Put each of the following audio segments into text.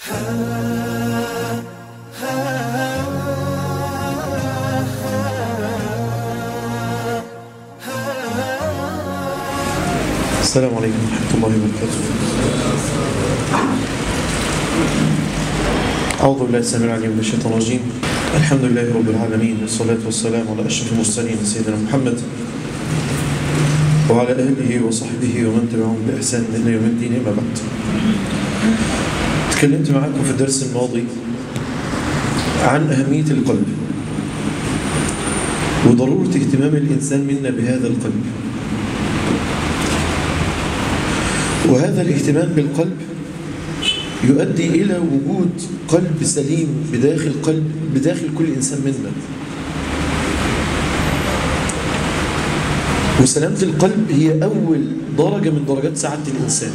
السلام عليكم ورحمة الله وبركاته أعوذ بالله السميع العليم من الشيطان الرجيم الحمد لله رب العالمين والصلاة والسلام على أشرف المرسلين سيدنا محمد وعلى آله وصحبه ومن تبعهم بإحسان إلى يوم الدين أما بعد تكلمت معكم في الدرس الماضي عن أهمية القلب وضرورة اهتمام الإنسان منا بهذا القلب وهذا الاهتمام بالقلب يؤدي إلى وجود قلب سليم بداخل قلب بداخل كل إنسان منا وسلامة القلب هي أول درجة من درجات سعادة الإنسان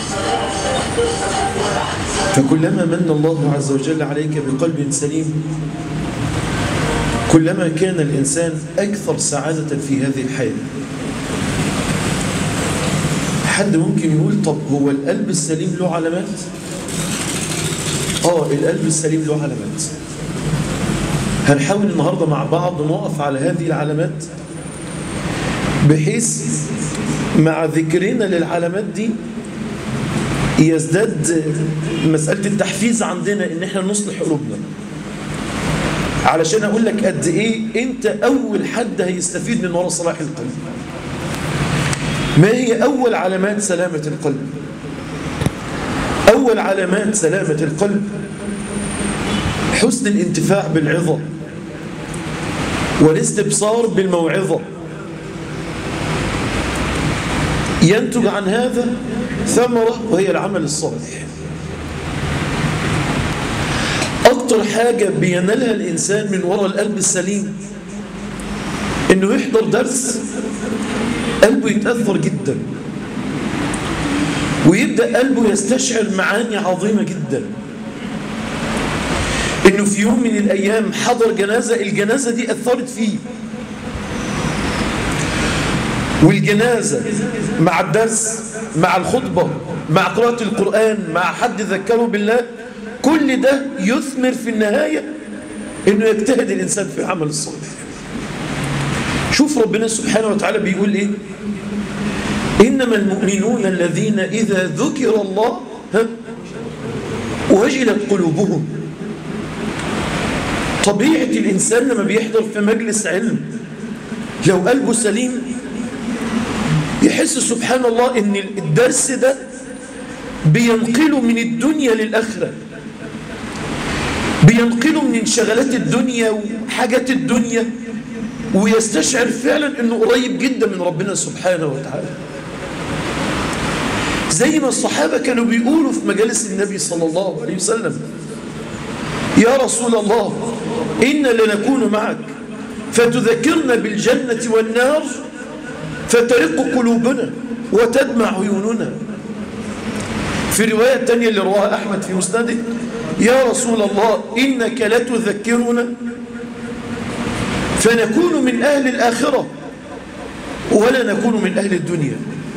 فكلما من الله عز وجل عليك بقلب سليم كلما كان الإنسان أكثر سعادة في هذه الحياة حد ممكن يقول طب هو القلب السليم له علامات اه القلب السليم له علامات هنحاول النهاردة مع بعض نقف على هذه العلامات بحيث مع ذكرنا للعلامات دي يزداد مسألة التحفيز عندنا ان احنا نصلح قلوبنا علشان اقول لك قد ايه انت اول حد هيستفيد من وراء صلاح القلب ما هي أول علامات سلامة القلب أول علامات سلامة القلب حسن الانتفاع بالعظة والاستبصار بالموعظة ينتج عن هذا ثمرة وهي العمل الصالح أكتر حاجة بينالها الإنسان من وراء القلب السليم إنه يحضر درس قلبه يتأثر جدا ويبدأ قلبه يستشعر معاني عظيمة جدا انه في يوم من الايام حضر جنازة الجنازة دي اثرت فيه والجنازة مع الدرس مع الخطبة مع قراءة القرآن مع حد ذكره بالله كل ده يثمر في النهاية انه يجتهد الانسان في العمل الصالح شوف ربنا سبحانه وتعالى بيقول ايه إنما المؤمنون الذين إذا ذكر الله ها وجلت قلوبهم طبيعة الإنسان لما بيحضر في مجلس علم لو قلبه سليم يحس سبحان الله إن الدرس ده بينقله من الدنيا للآخرة بينقله من انشغالات الدنيا وحاجات الدنيا ويستشعر فعلا انه قريب جدا من ربنا سبحانه وتعالى زي ما الصحابة كانوا بيقولوا في مجالس النبي صلى الله عليه وسلم يا رسول الله إنا لنكون معك فتذكرنا بالجنة والنار فترق قلوبنا وتدمع عيوننا في رواية تانية اللي رواها أحمد في مسنده يا رسول الله إنك لتذكرنا فنكون من أهل الآخرة ولا نكون من أهل الدنيا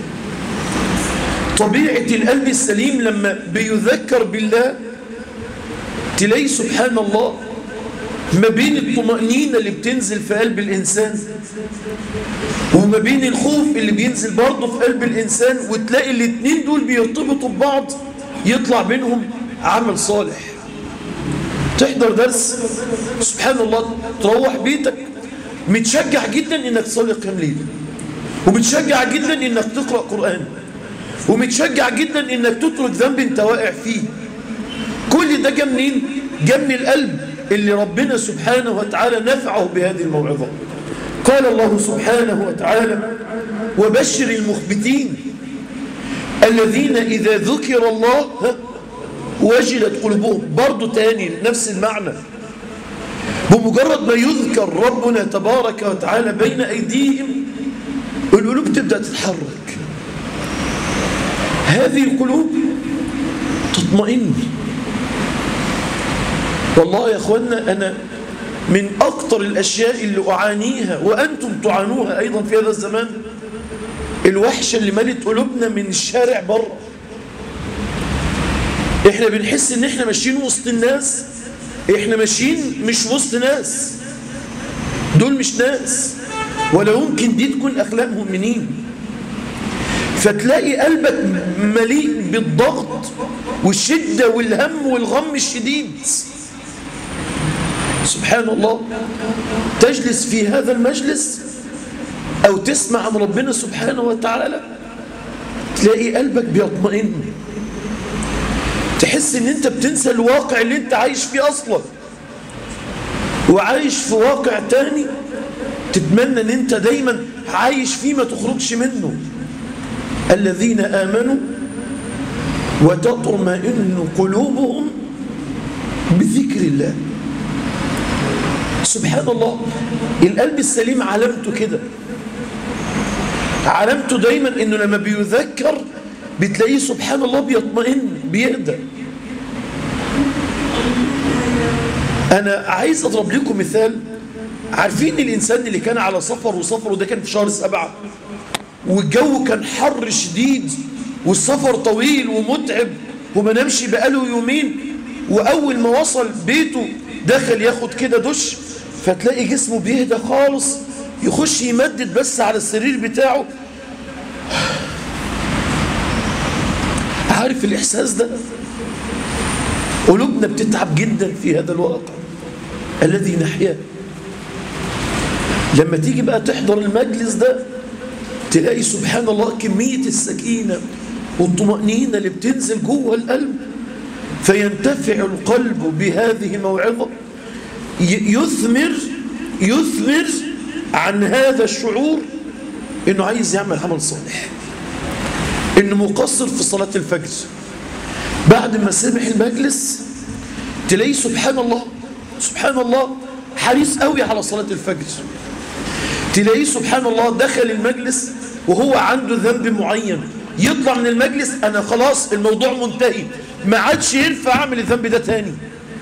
طبيعة القلب السليم لما بيذكر بالله تلاقي سبحان الله ما بين الطمأنينة اللي بتنزل في قلب الإنسان وما بين الخوف اللي بينزل برضه في قلب الإنسان وتلاقي الاتنين دول بيرتبطوا ببعض يطلع بينهم عمل صالح تحضر درس سبحان الله تروح بيتك متشجع جدا انك تصلي قيام ليل ومتشجع جدا انك تقرأ قرآن ومتشجع جدا انك تترك ذنب انت واقع فيه كل ده جه منين جه من القلب اللي ربنا سبحانه وتعالى نفعه بهذه الموعظة قال الله سبحانه وتعالى وبشر المخبتين الذين إذا ذكر الله وجلت قلوبهم برضو تاني نفس المعنى بمجرد ما يذكر ربنا تبارك وتعالى بين أيديهم القلوب تبدأ تتحرك هذه القلوب تطمئن والله يا أخوانا أنا من أكتر الأشياء اللي أعانيها وأنتم تعانوها أيضا في هذا الزمان الوحشة اللي ملت قلوبنا من الشارع بره احنا بنحس ان احنا ماشيين وسط الناس احنا ماشيين مش وسط ناس دول مش ناس ولا يمكن دي تكون اخلاق مؤمنين فتلاقي قلبك مليء بالضغط والشدة والهم والغم الشديد سبحان الله تجلس في هذا المجلس أو تسمع عن ربنا سبحانه وتعالى تلاقي قلبك بيطمئن تحس ان انت بتنسى الواقع اللي انت عايش فيه اصلا وعايش في واقع تاني تتمنى ان انت دايما عايش فيه ما تخرجش منه الذين آمنوا وتطمئن قلوبهم بذكر الله سبحان الله القلب السليم علامته كده علامته دايما انه لما بيذكر بتلاقيه سبحان الله بيطمئن بيهدى انا عايز اضرب لكم مثال عارفين الانسان اللي كان على سفر وسفره ده كان في شهر سبعة والجو كان حر شديد والسفر طويل ومتعب وما نمشي بقاله يومين واول ما وصل بيته دخل ياخد كده دش فتلاقي جسمه بيهدى خالص يخش يمدد بس على السرير بتاعه عارف الإحساس ده قلوبنا بتتعب جدا في هذا الواقع الذي نحياه لما تيجي بقى تحضر المجلس ده تلاقي سبحان الله كمية السكينة والطمأنينة اللي بتنزل جوه القلب فينتفع القلب بهذه الموعظة يثمر يثمر عن هذا الشعور انه عايز يعمل عمل صالح انه مقصر في صلاة الفجر بعد ما سمع المجلس تلاقيه سبحان الله سبحان الله حريص قوي على صلاة الفجر تلاقيه سبحان الله دخل المجلس وهو عنده ذنب معين يطلع من المجلس انا خلاص الموضوع منتهي ما عادش ينفع اعمل الذنب ده تاني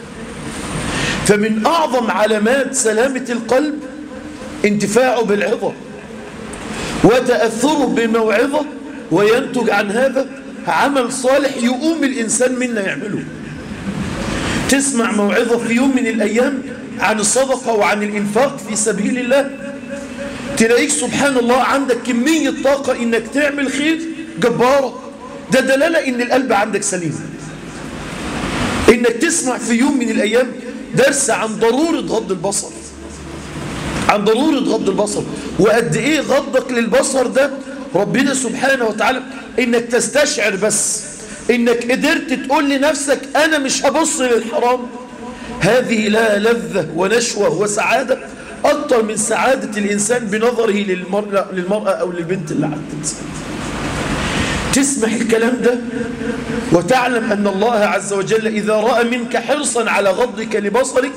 فمن اعظم علامات سلامة القلب انتفاعه بالعظة وتأثره بموعظة وينتج عن هذا عمل صالح يقوم الإنسان منا يعمله تسمع موعظة في يوم من الأيام عن الصدقة وعن الإنفاق في سبيل الله تلاقيك سبحان الله عندك كمية طاقة إنك تعمل خير جبارة ده دلالة إن القلب عندك سليم إنك تسمع في يوم من الأيام درس عن ضرورة غض البصر عن ضرورة غض البصر وقد إيه غضك للبصر ده ربنا سبحانه وتعالى إنك تستشعر بس إنك قدرت تقول لنفسك أنا مش هبص للحرام هذه لا لذة ونشوة وسعادة أكثر من سعادة الإنسان بنظره للمرأة, للمرأة أو للبنت اللي عدت تسمح الكلام ده وتعلم أن الله عز وجل إذا رأى منك حرصا على غضك لبصرك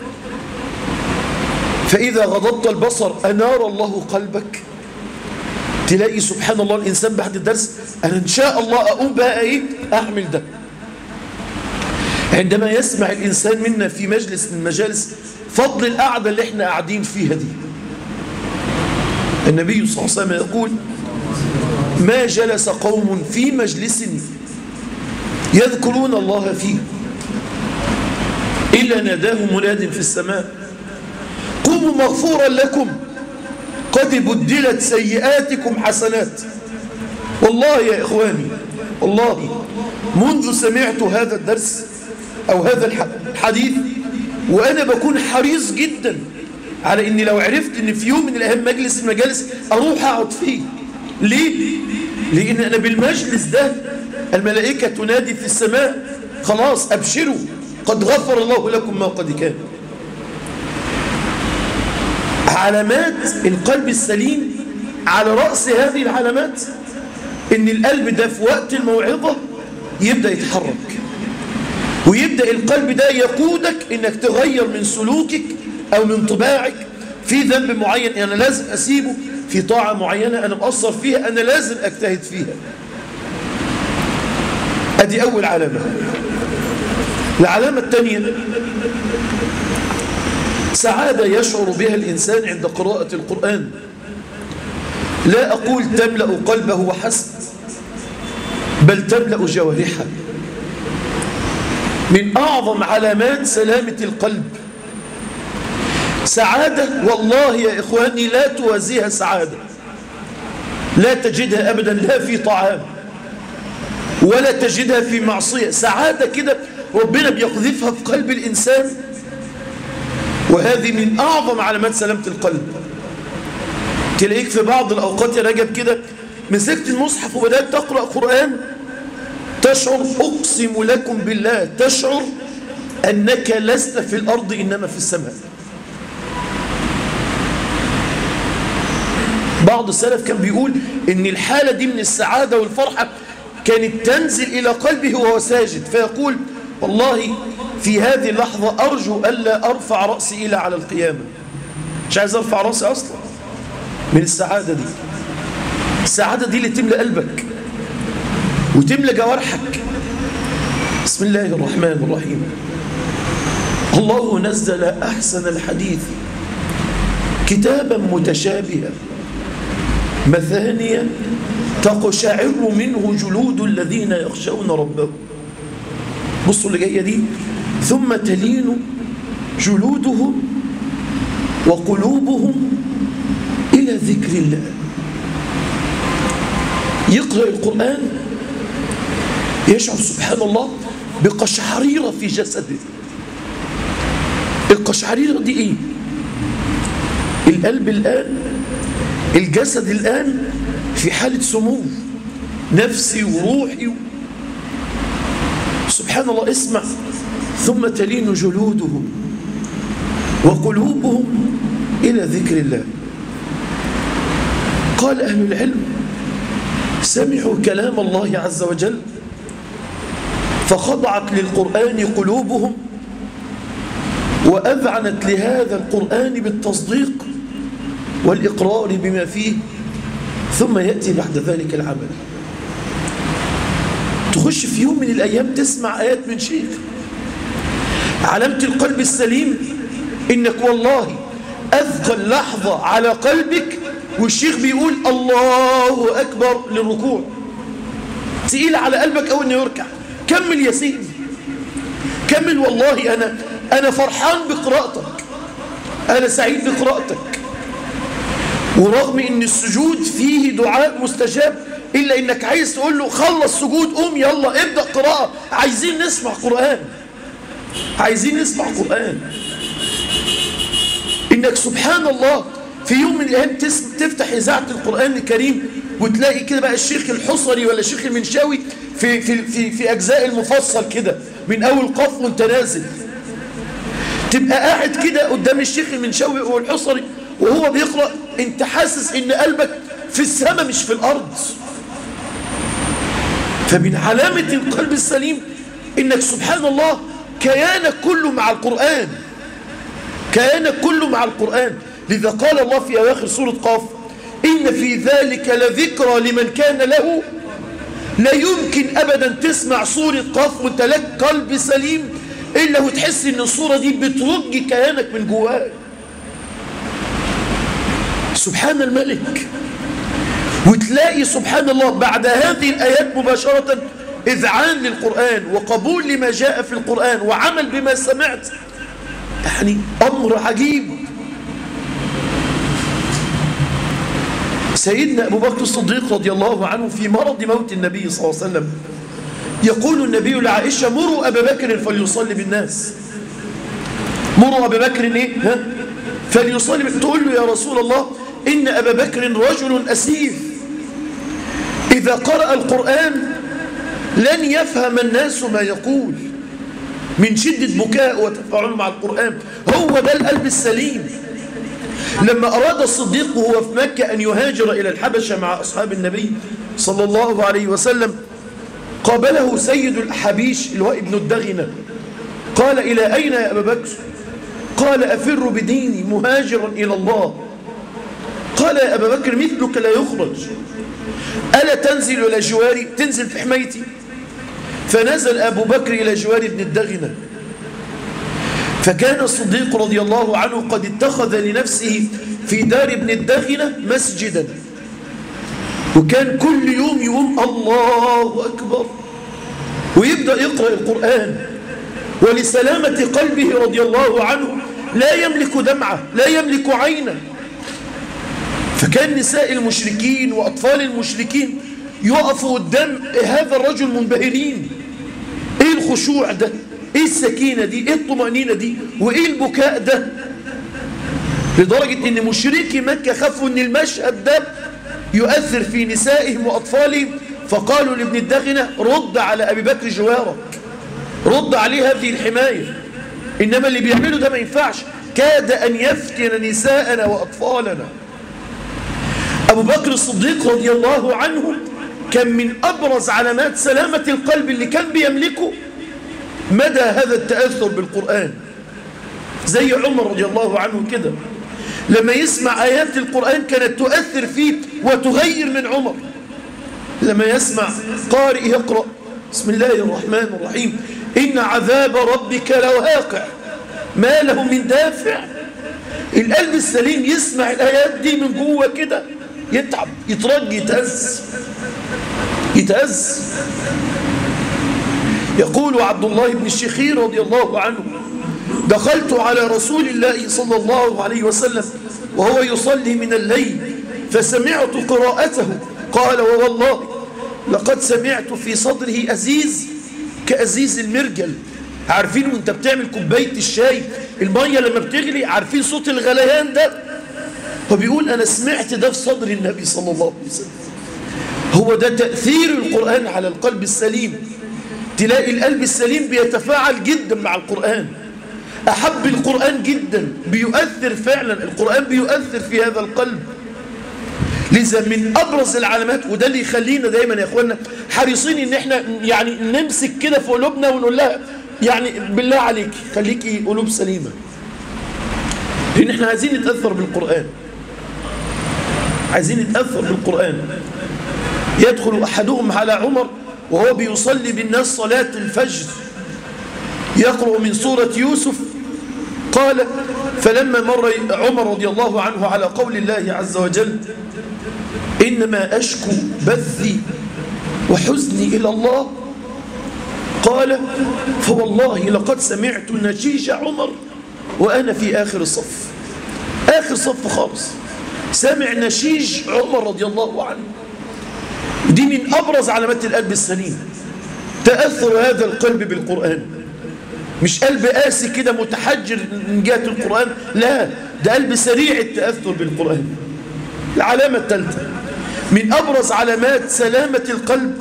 فإذا غضضت البصر أنار الله قلبك تلاقي سبحان الله الإنسان بعد الدرس أنا إن شاء الله أقوم بقى إيه أعمل ده عندما يسمع الإنسان منا في مجلس من مجالس فضل القعدة اللي احنا قاعدين فيها دي النبي صلى الله عليه وسلم يقول ما جلس قوم في مجلس يذكرون الله فيه إلا ناداه مناد في السماء قوموا مغفورا لكم قد بدلت سيئاتكم حسنات والله يا إخواني والله منذ سمعت هذا الدرس أو هذا الحديث وأنا بكون حريص جدا على أني لو عرفت أن في يوم من الأيام مجلس مجالس أروح أقعد فيه ليه؟ لأن أنا بالمجلس ده الملائكة تنادي في السماء خلاص أبشروا قد غفر الله لكم ما قد كان علامات القلب السليم على رأس هذه العلامات ان القلب ده في وقت الموعظة يبدأ يتحرك ويبدأ القلب ده يقودك انك تغير من سلوكك او من طباعك في ذنب معين انا لازم اسيبه في طاعة معينة انا مقصر فيها انا لازم اجتهد فيها ادي اول علامة العلامة الثانية سعادة يشعر بها الإنسان عند قراءة القرآن لا أقول تملأ قلبه وحسب بل تملأ جوارحه من أعظم علامات سلامة القلب سعادة والله يا إخواني لا توازيها سعادة لا تجدها أبدا لا في طعام ولا تجدها في معصية سعادة كده ربنا بيقذفها في قلب الإنسان وهذه من أعظم علامات سلامة القلب تلاقيك في بعض الأوقات يا رجب كده مسكت المصحف وبدأت تقرأ قرآن تشعر أقسم لكم بالله تشعر أنك لست في الأرض إنما في السماء بعض السلف كان بيقول إن الحالة دي من السعادة والفرحة كانت تنزل إلى قلبه وهو ساجد فيقول والله في هذه اللحظة أرجو ألا أرفع رأسي إلى على القيامة مش عايز أرفع رأسي أصلا من السعادة دي السعادة دي اللي تملى قلبك وتملى جوارحك بسم الله الرحمن الرحيم الله نزل أحسن الحديث كتابا متشابها مثانيا تقشعر منه جلود الذين يخشون ربهم بصوا اللي جايه دي ثم تلين جلودهم وقلوبهم إلى ذكر الله يقرأ القرآن يشعر سبحان الله بقشعريرة في جسده القشعريرة دي ايه القلب الآن الجسد الآن في حالة سمو نفسي وروحي و... سبحان الله اسمع ثم تلين جلودهم وقلوبهم إلى ذكر الله قال أهل العلم سمعوا كلام الله عز وجل فخضعت للقرآن قلوبهم وأذعنت لهذا القرآن بالتصديق والإقرار بما فيه ثم يأتي بعد ذلك العمل تخش في يوم من الأيام تسمع آيات من شيخ علامة القلب السليم إنك والله أثقل لحظة على قلبك والشيخ بيقول الله أكبر للركوع تقيل على قلبك أو أنه يركع كمل يا سيدي كمل والله أنا أنا فرحان بقراءتك أنا سعيد بقراءتك ورغم أن السجود فيه دعاء مستجاب إلا أنك عايز تقول له خلص سجود قوم يلا ابدأ قراءة عايزين نسمع قرآن عايزين نسمع قرآن إنك سبحان الله في يوم من الأيام تفتح إذاعة القرآن الكريم وتلاقي كده بقى الشيخ الحصري ولا الشيخ المنشاوي في, في, في, في أجزاء المفصل كده من أول قف وانت نازل تبقى قاعد كده قدام الشيخ المنشاوي والحصري وهو بيقرأ انت حاسس ان قلبك في السماء مش في الأرض فمن علامة القلب السليم انك سبحان الله كيانك كله مع القرآن كيانك كله مع القرآن لذا قال الله في أواخر سورة قاف إن في ذلك لذكرى لمن كان له لا يمكن أبدا تسمع سورة قاف وانت لك قلب سليم إلا وتحس إن الصورة دي بترج كيانك من جواك سبحان الملك وتلاقي سبحان الله بعد هذه الآيات مباشرة إذعان للقرآن وقبول لما جاء في القرآن وعمل بما سمعت يعني أمر عجيب سيدنا أبو بكر الصديق رضي الله عنه في مرض موت النبي صلى الله عليه وسلم يقول النبي لعائشة مروا أبا بكر فليصلي بالناس مروا أبا بكر إيه؟ ها؟ فليصلي تقول له يا رسول الله إن أبا بكر رجل أسير إذا قرأ القرآن لن يفهم الناس ما يقول من شدة بكاء وتفاعل مع القرآن هو ده القلب السليم لما أراد الصديق وهو في مكة أن يهاجر إلى الحبشة مع أصحاب النبي صلى الله عليه وسلم قابله سيد الحبيش اللي هو ابن الدغنة قال إلى أين يا أبا بكر قال أفر بديني مهاجرا إلى الله قال يا أبا بكر مثلك لا يخرج ألا تنزل إلى جواري تنزل في حمايتي فنزل أبو بكر إلى جوار ابن الدغنة فكان الصديق رضي الله عنه قد اتخذ لنفسه في دار ابن الدغنة مسجدا وكان كل يوم يقوم الله أكبر ويبدأ يقرأ القرآن ولسلامة قلبه رضي الله عنه لا يملك دمعة لا يملك عينا فكان نساء المشركين وأطفال المشركين يقفوا قدام هذا الرجل منبهرين ايه الخشوع ده ايه السكينة دي ايه الطمأنينة دي وايه البكاء ده لدرجة ان مشركي مكة خافوا ان المشهد ده يؤثر في نسائهم وأطفالهم فقالوا لابن الدغنة رد على أبي بكر جوارك رد عليه هذه الحماية إنما اللي بيعمله ده ما ينفعش كاد أن يفتن نساءنا وأطفالنا أبو بكر الصديق رضي الله عنه كان من أبرز علامات سلامة القلب اللي كان بيملكه مدى هذا التأثر بالقرآن زي عمر رضي الله عنه كده لما يسمع آيات القرآن كانت تؤثر فيه وتغير من عمر لما يسمع قارئ يقرأ بسم الله الرحمن الرحيم إن عذاب ربك لواقع ما له من دافع القلب السليم يسمع الآيات دي من جوه كده يتعب يترج يتأز يتأز يقول عبد الله بن الشخير رضي الله عنه دخلت على رسول الله صلى الله عليه وسلم وهو يصلي من الليل فسمعت قراءته قال ووالله لقد سمعت في صدره أزيز كأزيز المرجل عارفين وانت بتعمل كوباية الشاي المية لما بتغلي عارفين صوت الغليان ده هو بيقول أنا سمعت ده في صدر النبي صلى الله عليه وسلم هو ده تأثير القرآن على القلب السليم تلاقي القلب السليم بيتفاعل جدا مع القرآن أحب القرآن جدا بيؤثر فعلا القرآن بيؤثر في هذا القلب لذا من أبرز العلامات وده اللي يخلينا دايما يا أخوانا حريصين إن احنا يعني نمسك كده في قلوبنا ونقول لها يعني بالله عليك خليكي قلوب سليمة لأن احنا عايزين نتأثر بالقرآن عايزين نتأثر بالقرآن يدخل أحدهم على عمر وهو بيصلي بالناس صلاة الفجر يقرأ من سورة يوسف قال فلما مر عمر رضي الله عنه على قول الله عز وجل إنما أشكو بثي وحزني إلى الله قال فوالله لقد سمعت نشيج عمر وأنا في آخر الصف آخر صف خالص سمع نشيج عمر رضي الله عنه دي من أبرز علامات القلب السليم تأثر هذا القلب بالقرآن مش قلب قاسي كده متحجر من جهة القرآن لا ده قلب سريع التأثر بالقرآن العلامة الثالثة من أبرز علامات سلامة القلب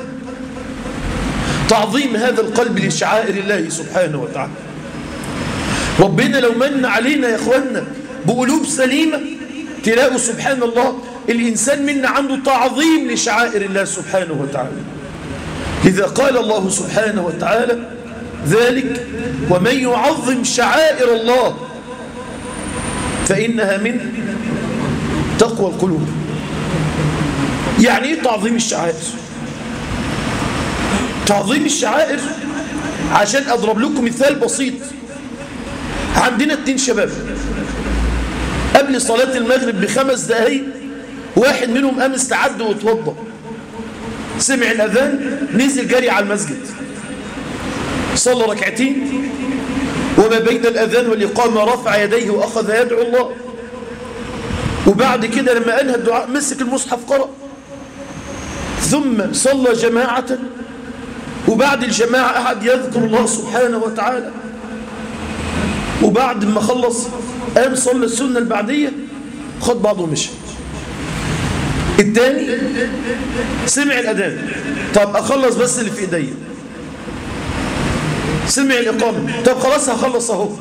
تعظيم هذا القلب لشعائر الله سبحانه وتعالى ربنا لو من علينا يا أخوانا بقلوب سليمة تلاقوا سبحان الله الإنسان منا عنده تعظيم لشعائر الله سبحانه وتعالى لذا قال الله سبحانه وتعالى ذلك ومن يعظم شعائر الله فإنها من تقوى القلوب يعني ايه تعظيم الشعائر تعظيم الشعائر عشان أضرب لكم مثال بسيط عندنا اتنين شباب قبل صلاة المغرب بخمس دقايق واحد منهم قام استعد واتوضى سمع الأذان نزل جري على المسجد صلى ركعتين وما بين الأذان والإقامة رفع يديه وأخذ يدعو الله وبعد كده لما أنهى الدعاء مسك المصحف قرأ ثم صلى جماعة وبعد الجماعة قعد يذكر الله سبحانه وتعالى وبعد ما خلص قام صلى السنة البعدية خد بعضه ومشي الثاني سمع الأذان طب أخلص بس اللي في إيديا سمع الإقامة طب خلاص هخلص أهو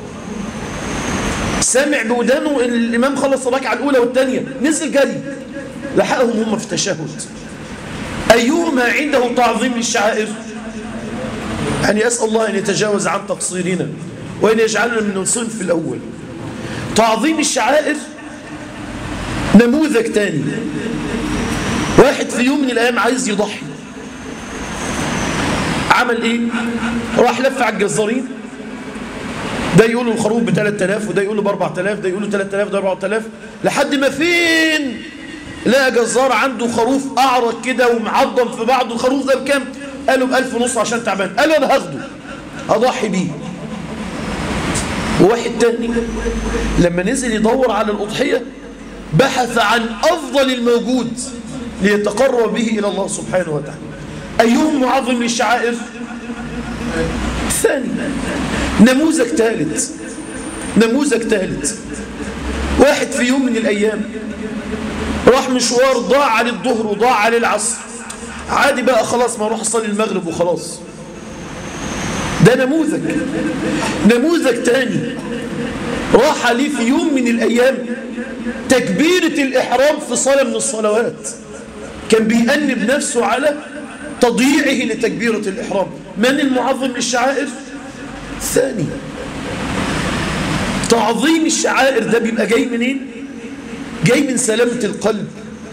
سمع بودانه الإمام خلص الركعة الأولى والثانية نزل جري لحقهم هم في تشهد أيهما عنده تعظيم للشعائر يعني أسأل الله أن يتجاوز عن تقصيرنا وأن يجعلنا من الصنف الأول تعظيم الشعائر نموذج تاني واحد في يوم من الأيام عايز يضحي عمل ايه راح لف على الجزارين ده يقول له الخروف ب 3000 وده يقول له ب 4000 ده يقول له 3000 ده 4000 لحد ما فين لقى جزار عنده خروف اعرج كده ومعظم في بعضه الخروف ده بكام قال له ب 1000 ونص عشان تعبان قال له انا هاخده اضحي بيه وواحد تاني لما نزل يدور على الأضحية بحث عن أفضل الموجود ليتقرب به إلى الله سبحانه وتعالى أيهم معظم للشعائر ثاني نموذج ثالث نموذج ثالث واحد في يوم من الأيام راح مشوار ضاع عليه الظهر وضاع عليه العصر عادي بقى خلاص ما اروح اصلي المغرب وخلاص ده نموذج نموذج تاني راح عليه في يوم من الأيام تكبيرة الإحرام في صلاة من الصلوات كان بيأنب نفسه على تضييعه لتكبيرة الإحرام من المعظم للشعائر؟ ثاني تعظيم الشعائر ده بيبقى جاي منين؟ جاي من سلامة القلب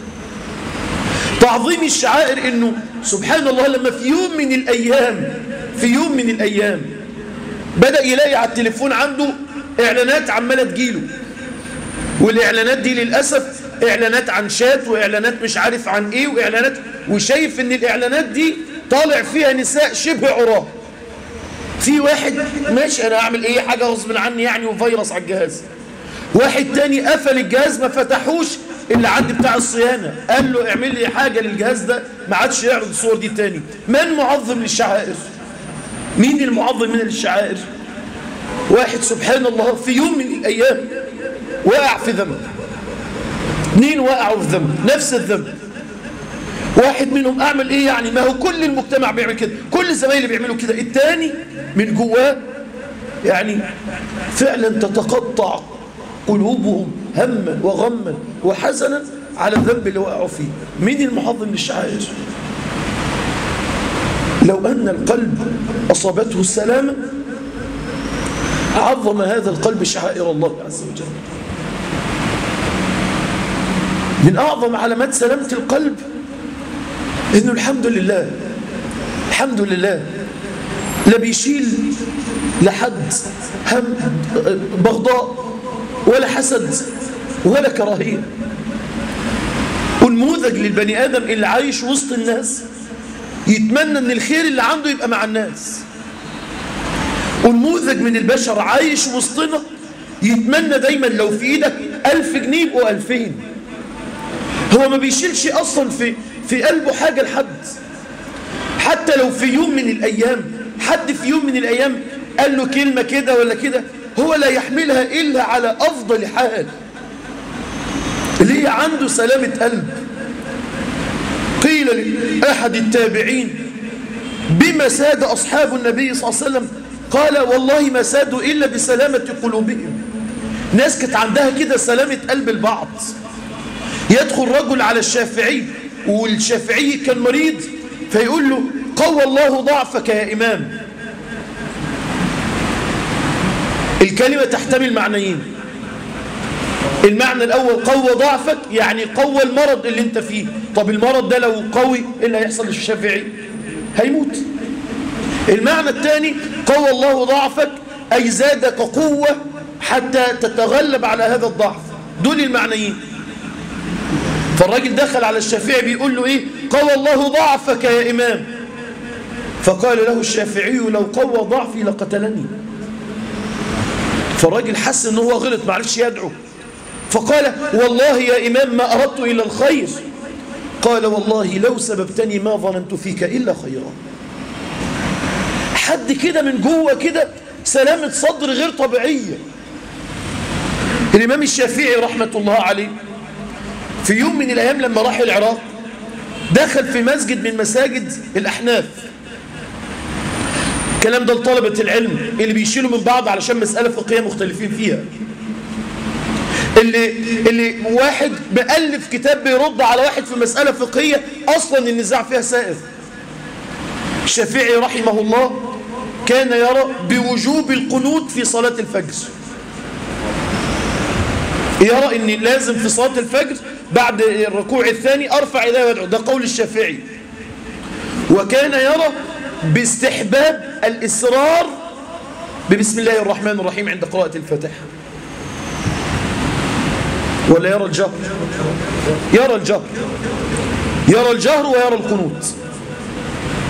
تعظيم الشعائر انه سبحان الله لما في يوم من الايام في يوم من الايام بدأ يلاقي على التليفون عنده اعلانات عمالة تجيله والاعلانات دي للأسف اعلانات عن شات واعلانات مش عارف عن ايه واعلانات وشايف ان الاعلانات دي طالع فيها نساء شبه عراة في واحد ماشي انا اعمل ايه حاجة غصب عني يعني وفيروس على الجهاز واحد تاني قفل الجهاز ما فتحوش اللي عند بتاع الصيانة قال له اعمل لي حاجة للجهاز ده ما عادش يعرض الصور دي تاني من معظم للشعائر مين المعظم من الشعائر واحد سبحان الله في يوم من الأيام وقع في ذنب اثنين وقعوا في ذنب نفس الذنب واحد منهم اعمل ايه يعني ما هو كل المجتمع بيعمل كده كل زمايلي بيعملوا كده الثاني من جواه يعني فعلا تتقطع قلوبهم هما وغما وحزنا على الذنب اللي وقعوا فيه مين المحظم للشعائر لو أن القلب أصابته السلامة عظم هذا القلب شعائر الله عز وجل من أعظم علامات سلامة القلب إنه الحمد لله الحمد لله لا بيشيل لحد هم بغضاء ولا حسد ولا كراهية ونموذج للبني آدم اللي عايش وسط الناس يتمنى ان الخير اللي عنده يبقى مع الناس ونموذج من البشر عايش وسطنا يتمنى دايما لو في ايدك ألف جنيه يبقوا ألفين هو ما بيشيلش أصلا في, في قلبه حاجة لحد حتى لو في يوم من الأيام حد في يوم من الأيام قال له كلمة كده ولا كده هو لا يحملها إلا على أفضل حال ليه عنده سلامة قلب قيل لأحد التابعين بما ساد أصحاب النبي صلى الله عليه وسلم قال والله ما سادوا إلا بسلامة قلوبهم ناس كانت عندها كده سلامة قلب البعض يدخل رجل على الشافعي والشافعي كان مريض فيقول له قوى الله ضعفك يا إمام الكلمة تحتمل معنيين المعنى الأول قوى ضعفك يعني قوى المرض اللي انت فيه طب المرض ده لو قوي ايه اللي هيحصل للشافعي هيموت المعنى الثاني قوى الله ضعفك أي زادك قوة حتى تتغلب على هذا الضعف دول المعنيين فالراجل دخل على الشافعي بيقول له ايه قوى الله ضعفك يا إمام فقال له الشافعي لو قوى ضعفي لقتلني فالراجل حس ان هو غلط ما عرفش يدعو فقال والله يا إمام ما أردت إلى الخير قال والله لو سببتني ما ظننت فيك إلا خيرا حد كده من جوه كده سلامة صدر غير طبيعية الإمام الشافعي رحمة الله عليه في يوم من الأيام لما راح العراق دخل في مسجد من مساجد الأحناف الكلام ده لطلبة العلم اللي بيشيلوا من بعض علشان مسألة فقهية مختلفين فيها اللي, اللي واحد بألف كتاب بيرد على واحد في مسألة فقهية أصلا النزاع فيها سائر الشافعي رحمه الله كان يرى بوجوب القنوت في صلاة الفجر يرى ان لازم في صلاة الفجر بعد الركوع الثاني ارفع ايدي وادعو ده قول الشافعي وكان يرى باستحباب الإصرار ببسم الله الرحمن الرحيم عند قراءة الفاتحة ولا يرى الجهر يرى الجهر يرى الجهر ويرى القنوت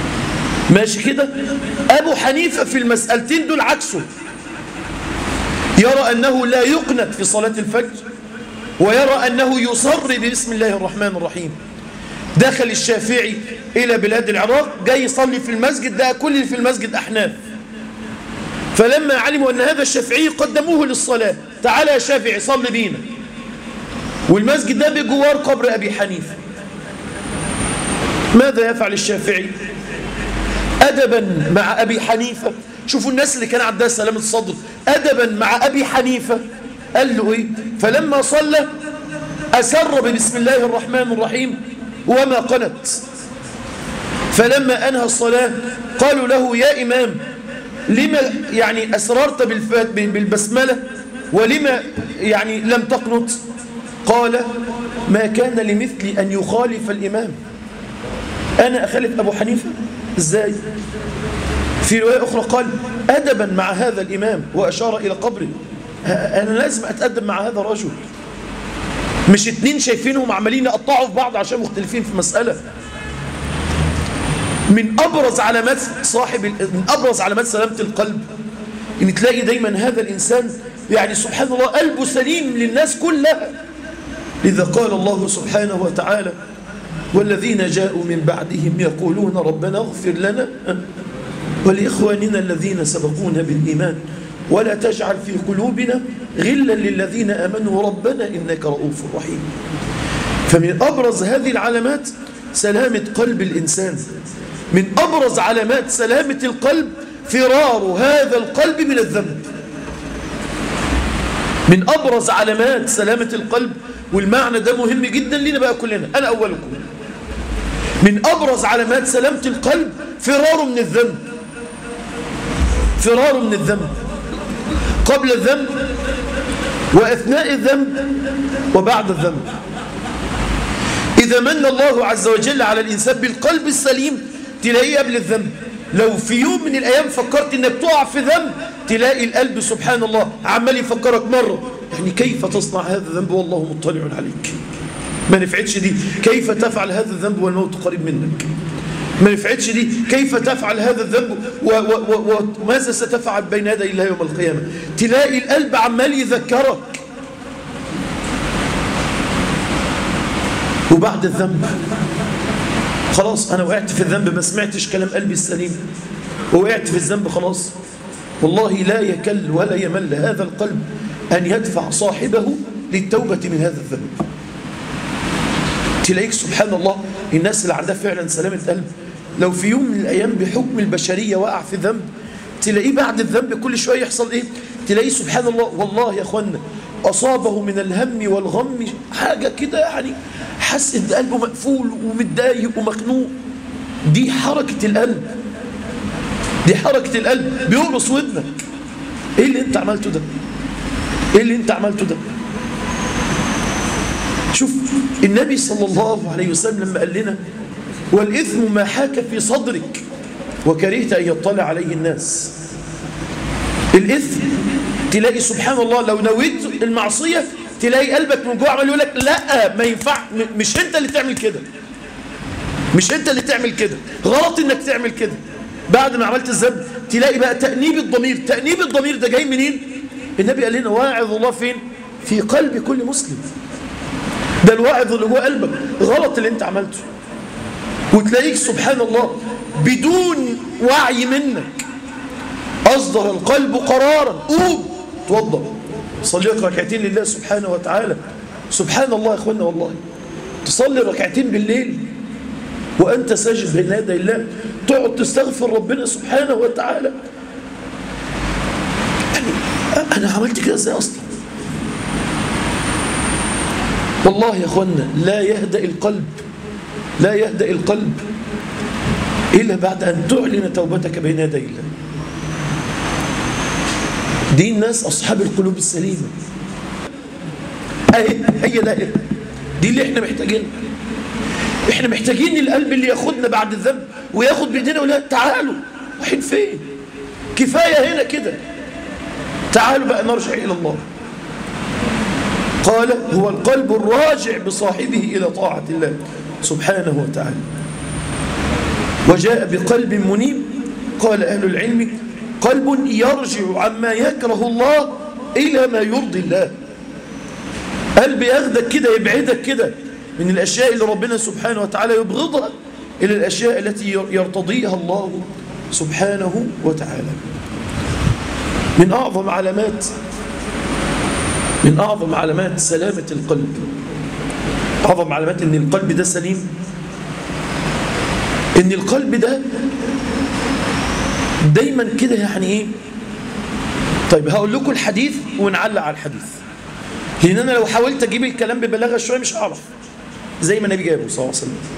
ماشي كده أبو حنيفة في المسألتين دول عكسه يرى أنه لا يقنت في صلاة الفجر ويرى أنه يصر بسم الله الرحمن الرحيم دخل الشافعي إلى بلاد العراق جاي يصلي في المسجد ده كل اللي في المسجد أحناف فلما علموا أن هذا الشافعي قدموه للصلاة تعالى يا شافعي صل بينا والمسجد ده بجوار قبر أبي حنيفة ماذا يفعل الشافعي أدبا مع أبي حنيفة شوفوا الناس اللي كان عندها سلامة الصدر أدبا مع أبي حنيفة قال له إيه فلما صلى أسر ببسم الله الرحمن الرحيم وما قنت فلما أنهى الصلاة قالوا له يا إمام لما يعني أسررت بالبسملة ولما يعني لم تقنط قال ما كان لمثلي أن يخالف الإمام أنا أخالف أبو حنيفة إزاي في رواية أخرى قال أدبا مع هذا الإمام وأشار إلى قبره أنا لازم أتأدب مع هذا الرجل مش اتنين شايفينهم عمالين يقطعوا في بعض عشان مختلفين في مسألة من أبرز علامات صاحب من أبرز علامات سلامة القلب إن تلاقي دايما هذا الإنسان يعني سبحان الله قلبه سليم للناس كلها لذا قال الله سبحانه وتعالى والذين جاءوا من بعدهم يقولون ربنا اغفر لنا ولإخواننا الذين سبقونا بالإيمان ولا تجعل في قلوبنا غلا للذين آمنوا ربنا إنك رؤوف رحيم فمن أبرز هذه العلامات سلامة قلب الإنسان من أبرز علامات سلامة القلب فرار هذا القلب من الذنب من أبرز علامات سلامة القلب والمعنى ده مهم جدا لنا بقى كلنا أنا أولكم من أبرز علامات سلامة القلب فراره من الذنب فراره من الذنب قبل الذنب وأثناء الذنب وبعد الذنب إذا من الله عز وجل على الإنسان بالقلب السليم تلاقيه قبل الذنب لو في يوم من الأيام فكرت إنك تقع في ذنب تلاقي القلب سبحان الله عمال يفكرك مرة يعني كيف تصنع هذا الذنب والله مطلع عليك ما نفعتش دي كيف تفعل هذا الذنب والموت قريب منك ما نفعتش دي كيف تفعل هذا الذنب وماذا ستفعل بين يدي الله يوم القيامة تلاقي القلب عمال يذكرك وبعد الذنب خلاص أنا وقعت في الذنب ما سمعتش كلام قلبي السليم ووقعت في الذنب خلاص والله لا يكل ولا يمل هذا القلب أن يدفع صاحبه للتوبة من هذا الذنب تلاقيك سبحان الله الناس اللي عندها فعلا سلامة قلب لو في يوم من الأيام بحكم البشرية وقع في ذنب تلاقيه بعد الذنب كل شوية يحصل إيه تلاقيه سبحان الله والله يا أخوانا أصابه من الهم والغم حاجة كده يعني حس إن قلبه مقفول ومتضايق ومخنوق دي حركة القلب دي حركة القلب بيقرص ودنك إيه اللي أنت عملته ده إيه اللي أنت عملته ده شوف النبي صلى الله عليه وسلم لما قال لنا والإثم ما حاك في صدرك وكرهت أن يطلع عليه الناس الإثم تلاقي سبحان الله لو نويت المعصية تلاقي قلبك من جوه عمال يقول لك لا ما ينفع مش انت اللي تعمل كده مش انت اللي تعمل كده غلط انك تعمل كده بعد ما عملت الذنب تلاقي بقى تأنيب الضمير تأنيب الضمير ده جاي منين النبي قال لنا واعظ الله فين في قلب كل مسلم ده الواعظ اللي جوه قلبك غلط اللي انت عملته وتلاقيك سبحان الله بدون وعي منك أصدر القلب قرارا قوم توضى صلي لك ركعتين لله سبحانه وتعالى سبحان الله يا اخوانا والله تصلي ركعتين بالليل وأنت ساجد بين يدي الله تقعد تستغفر ربنا سبحانه وتعالى يعني أنا عملت كده ازاي أصلا والله يا اخوانا لا يهدأ القلب لا يهدأ القلب إلا بعد أن تعلن توبتك بين يدي الله دي الناس أصحاب القلوب السليمة أهي هي ده دي اللي احنا محتاجينها احنا محتاجين القلب اللي ياخدنا بعد الذنب وياخد بايدينا ولا تعالوا رايحين فين كفاية هنا كده تعالوا بقى نرجع إلى الله قال هو القلب الراجع بصاحبه إلى طاعة الله سبحانه وتعالى وجاء بقلب منيب قال أهل العلم قلب يرجع عما يكره الله إلى ما يرضي الله قلب ياخدك كده يبعدك كده من الأشياء اللي ربنا سبحانه وتعالى يبغضها إلى الأشياء التي يرتضيها الله سبحانه وتعالى من أعظم علامات من أعظم علامات سلامة القلب أعظم علامات أن القلب ده سليم أن القلب ده دايما كده يعني إيه طيب هقول لكم الحديث ونعلق على الحديث لأن أنا لو حاولت أجيب الكلام ببلاغة شوية مش هعرف زي ما النبي جابه صلى الله عليه وسلم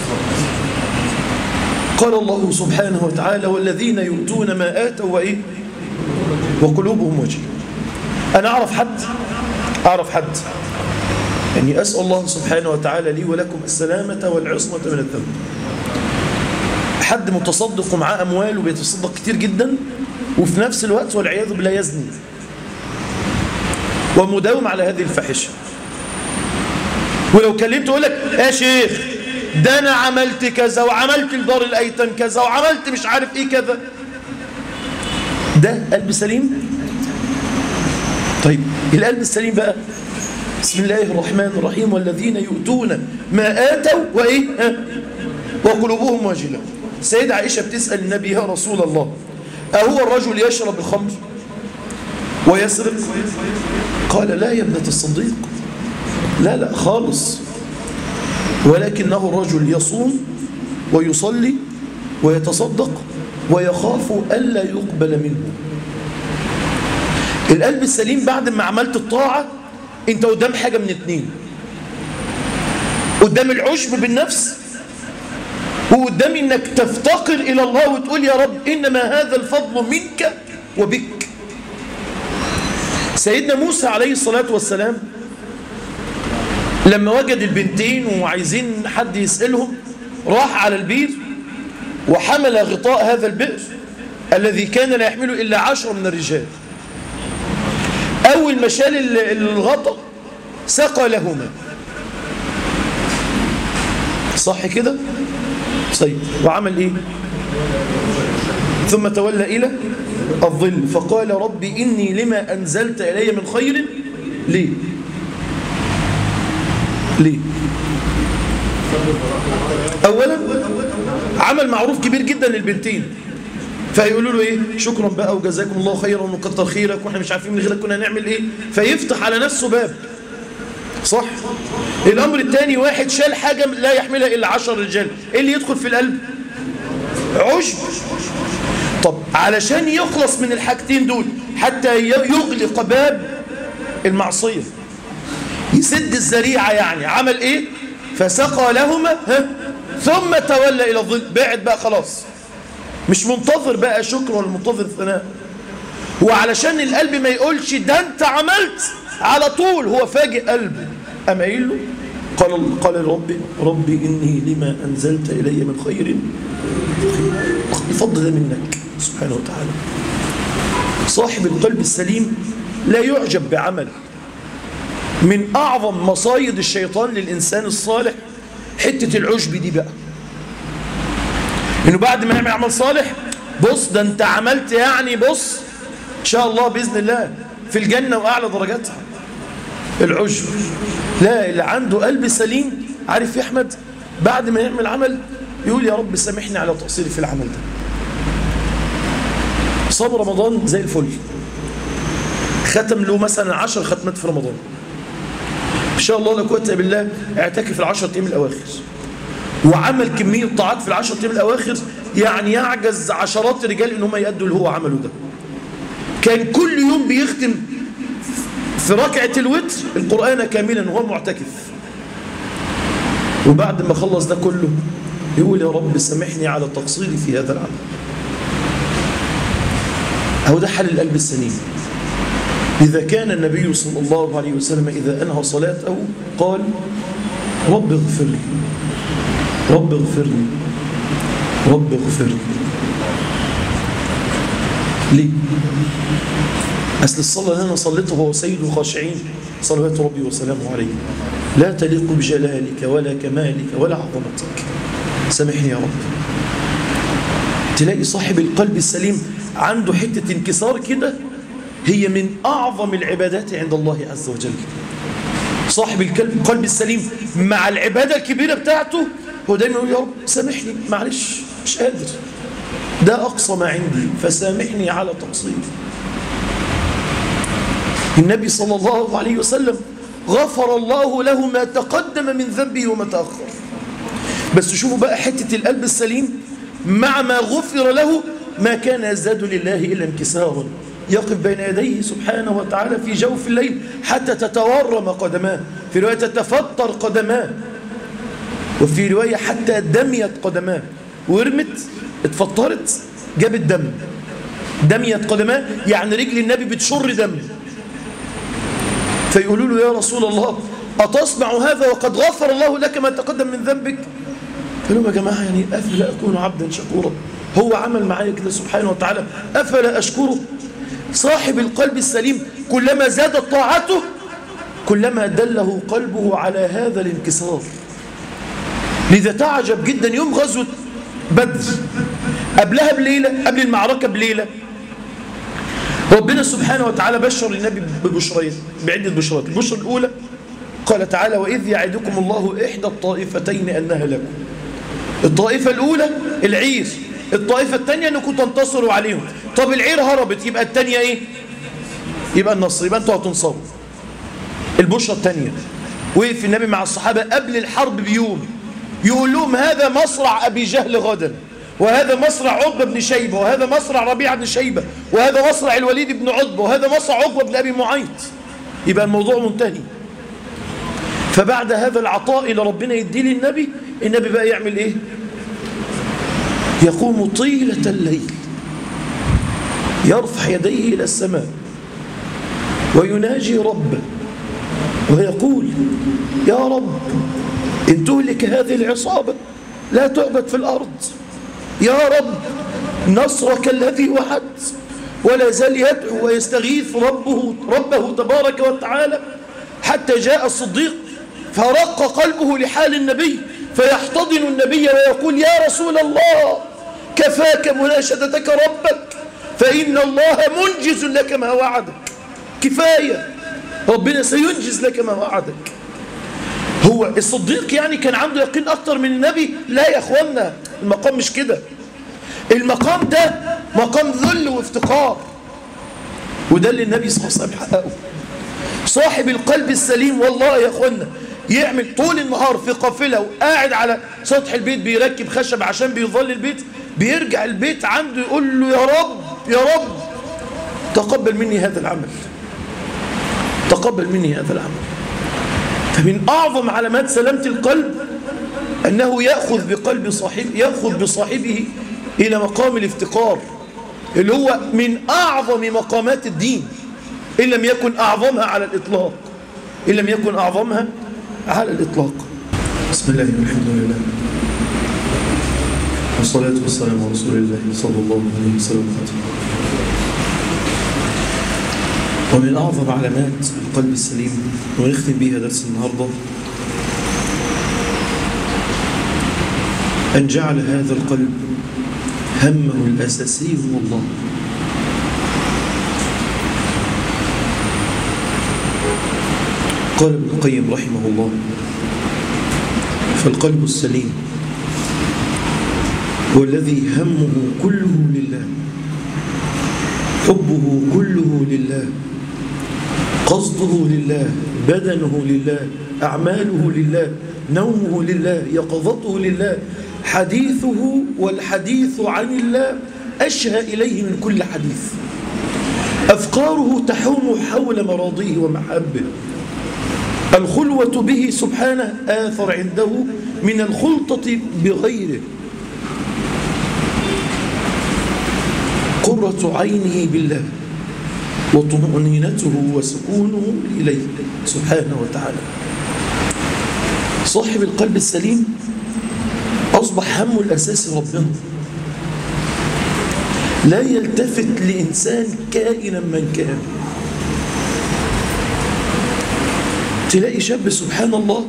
قال الله سبحانه وتعالى والذين يؤتون ما آتوا وإيه وقلوبهم وجه أنا أعرف حد أعرف حد يعني أسأل الله سبحانه وتعالى لي ولكم السلامة والعصمة من الذنب حد متصدق ومعاه أموال وبيتصدق كتير جدا وفي نفس الوقت والعياذ بالله يزني ومداوم على هذه الفاحشة ولو كلمته يقول لك يا شيخ ده أنا عملت كذا وعملت لدار الأيتام كذا وعملت مش عارف إيه كذا ده قلب سليم طيب القلب السليم بقى بسم الله الرحمن الرحيم والذين يؤتون ما آتوا وإيه ها؟ وقلوبهم واجلة سيدة عائشة بتسأل النبي يا رسول الله أهو الرجل يشرب الخمر ويسرق قال لا يا ابنة الصديق لا لا خالص ولكنه الرجل يصوم ويصلي ويتصدق ويخاف ألا يقبل منه القلب السليم بعد ما عملت الطاعة انت قدام حاجة من اتنين قدام العشب بالنفس وقدام انك تفتقر الى الله وتقول يا رب انما هذا الفضل منك وبك سيدنا موسى عليه الصلاة والسلام لما وجد البنتين وعايزين حد يسألهم راح على البير وحمل غطاء هذا البئر الذي كان لا يحمله إلا عشرة من الرجال أول ما شال الغطاء سقى لهما صح كده طيب وعمل ايه ثم تولى إلى الظل فقال ربي إني لما أنزلت إلي من خير ليه ليه أولا عمل معروف كبير جدا للبنتين فيقولوا له ايه شكرا بقى وجزاكم الله خيرا وكتر خيرك واحنا مش عارفين من غيرك كنا هنعمل ايه فيفتح على نفسه باب صح الامر الثاني واحد شال حاجة لا يحملها الا عشر رجال ايه اللي يدخل في القلب عجب طب علشان يخلص من الحاجتين دول حتى يغلق باب المعصية يسد الذريعة يعني عمل ايه فسقى لهما ها ثم تولى الى الظل بعد بقى خلاص مش منتظر بقى شكر ولا منتظر ثناء وعلشان القلب ما يقولش ده انت عملت على طول هو فاجئ قلبه أم قايل له قال قال ربي ربي إني لما أنزلت إلي من خير الفضل ده منك سبحانه وتعالى صاحب القلب السليم لا يعجب بعمل من أعظم مصايد الشيطان للإنسان الصالح حتة العجب دي بقى إنه بعد ما يعمل عمل صالح بص ده أنت عملت يعني بص إن شاء الله بإذن الله في الجنة وأعلى درجاتها العجب لا اللي عنده قلب سليم عارف يا أحمد بعد ما يعمل عمل يقول يا رب سامحني على تقصيري في العمل ده صام رمضان زي الفل ختم له مثلا عشر ختمات في رمضان إن شاء الله لا قوه الا بالله اعتكف العشر أيام الأواخر وعمل كمية طاعات في العشر أيام الأواخر يعني يعجز عشرات الرجال إن هم يأدوا اللي هو عمله ده كان كل يوم بيختم في ركعة الوتر القرآن كاملا وهو معتكف وبعد ما خلص ده كله يقول يا رب سامحني على تقصيري في هذا العمل هو ده حل القلب السليم إذا كان النبي صلى الله عليه وسلم إذا أنهى صلاته قال رب اغفر لي رب اغفر لي رب اغفر لي ليه؟ أصل الصلاة اللي أنا صليتها هو سيد الخاشعين صلوات ربي وسلامه عليه لا تليق بجلالك ولا كمالك ولا عظمتك سامحني يا رب تلاقي صاحب القلب السليم عنده حتة انكسار كده هي من أعظم العبادات عند الله عز وجل صاحب القلب القلب السليم مع العبادة الكبيرة بتاعته هو دايما يقول يا رب سامحني معلش مش قادر ده أقصى ما عندي فسامحني على تقصيري النبي صلى الله عليه وسلم غفر الله له ما تقدم من ذنبه وما تأخر بس شوفوا بقى حتة القلب السليم مع ما غفر له ما كان يزداد لله إلا انكسارا يقف بين يديه سبحانه وتعالى في جوف الليل حتى تتورم قدماه في رواية تتفطر قدماه وفي رواية حتى دميت قدماه ورمت اتفطرت جابت دم دميت قدماه يعني رجل النبي بتشر دم فيقولوا له يا رسول الله أتصنع هذا وقد غفر الله لك ما تقدم من ذنبك قال لهم يا جماعة يعني أفلا أكون عبدا شكورا هو عمل معايا كده سبحانه وتعالى أفلا أشكره صاحب القلب السليم كلما زادت طاعته كلما دله قلبه على هذا الانكسار لذا تعجب جدا يوم غزوة بدر قبلها بليلة قبل المعركة بليلة ربنا سبحانه وتعالى بشر النبي ببشرين بعدة بشرات البشرة الأولى قال تعالى وإذ يعدكم الله إحدى الطائفتين أنها لكم الطائفة الأولى العير الطائفة الثانية أنكم تنتصروا عليهم طب العير هربت يبقى الثانية إيه يبقى النصر يبقى أنتوا هتنصروا البشرة الثانية وقف النبي مع الصحابة قبل الحرب بيوم يقول لهم هذا مصرع أبي جهل غدا وهذا مصرع عقبة بن شيبة وهذا مصرع ربيعة بن شيبة وهذا مصرع الوليد بن عتبة وهذا مصرع عقبة بن أبي معيط يبقى الموضوع منتهي فبعد هذا العطاء اللي ربنا يديه للنبي النبي بقى يعمل ايه يقوم طيلة الليل يرفع يديه إلى السماء ويناجي ربه ويقول يا رب إن تهلك هذه العصابة لا تعبد في الأرض يا رب نصرك الذي وعدت ولا زال يدعو ويستغيث ربه, ربه تبارك وتعالى حتى جاء الصديق فرق قلبه لحال النبي فيحتضن النبي ويقول يا رسول الله كفاك مناشدتك ربك فإن الله منجز لك ما وعدك كفاية ربنا سينجز لك ما وعدك هو الصديق يعني كان عنده يقين أكتر من النبي لا يا أخوانا المقام مش كده المقام ده مقام ذل وافتقار وده اللي النبي صلى الله عليه وسلم حققه صاحب القلب السليم والله يا أخوانا يعمل طول النهار في قافلة وقاعد على سطح البيت بيركب خشب عشان بيظل البيت بيرجع البيت عنده يقول له يا رب يا رب تقبل مني هذا العمل تقبل مني هذا العمل فمن أعظم علامات سلامة القلب أنه يأخذ بقلب صاحب يأخذ بصاحبه إلى مقام الافتقار اللي هو من أعظم مقامات الدين إن لم يكن أعظمها على الإطلاق إن لم يكن أعظمها على الإطلاق بسم الله والحمد لله والصلاة والسلام على رسول الله صلى الله عليه وسلم ومن أعظم علامات القلب السليم ونختم بها درس النهاردة أن جعل هذا القلب همه الأساسي هو الله قال ابن القيم رحمه الله فالقلب السليم هو الذي همه كله لله حبه كله لله قصده لله بدنه لله أعماله لله نومه لله يقظته لله حديثه والحديث عن الله أشهى إليه من كل حديث أفكاره تحوم حول مراضيه ومحبه الخلوة به سبحانه آثر عنده من الخلطة بغيره قرة عينه بالله وطمأنينته وسكونه إليه سبحانه وتعالى صاحب القلب السليم أصبح همه الأساسي ربنا لا يلتفت لإنسان كائنا من كان تلاقي شاب سبحان الله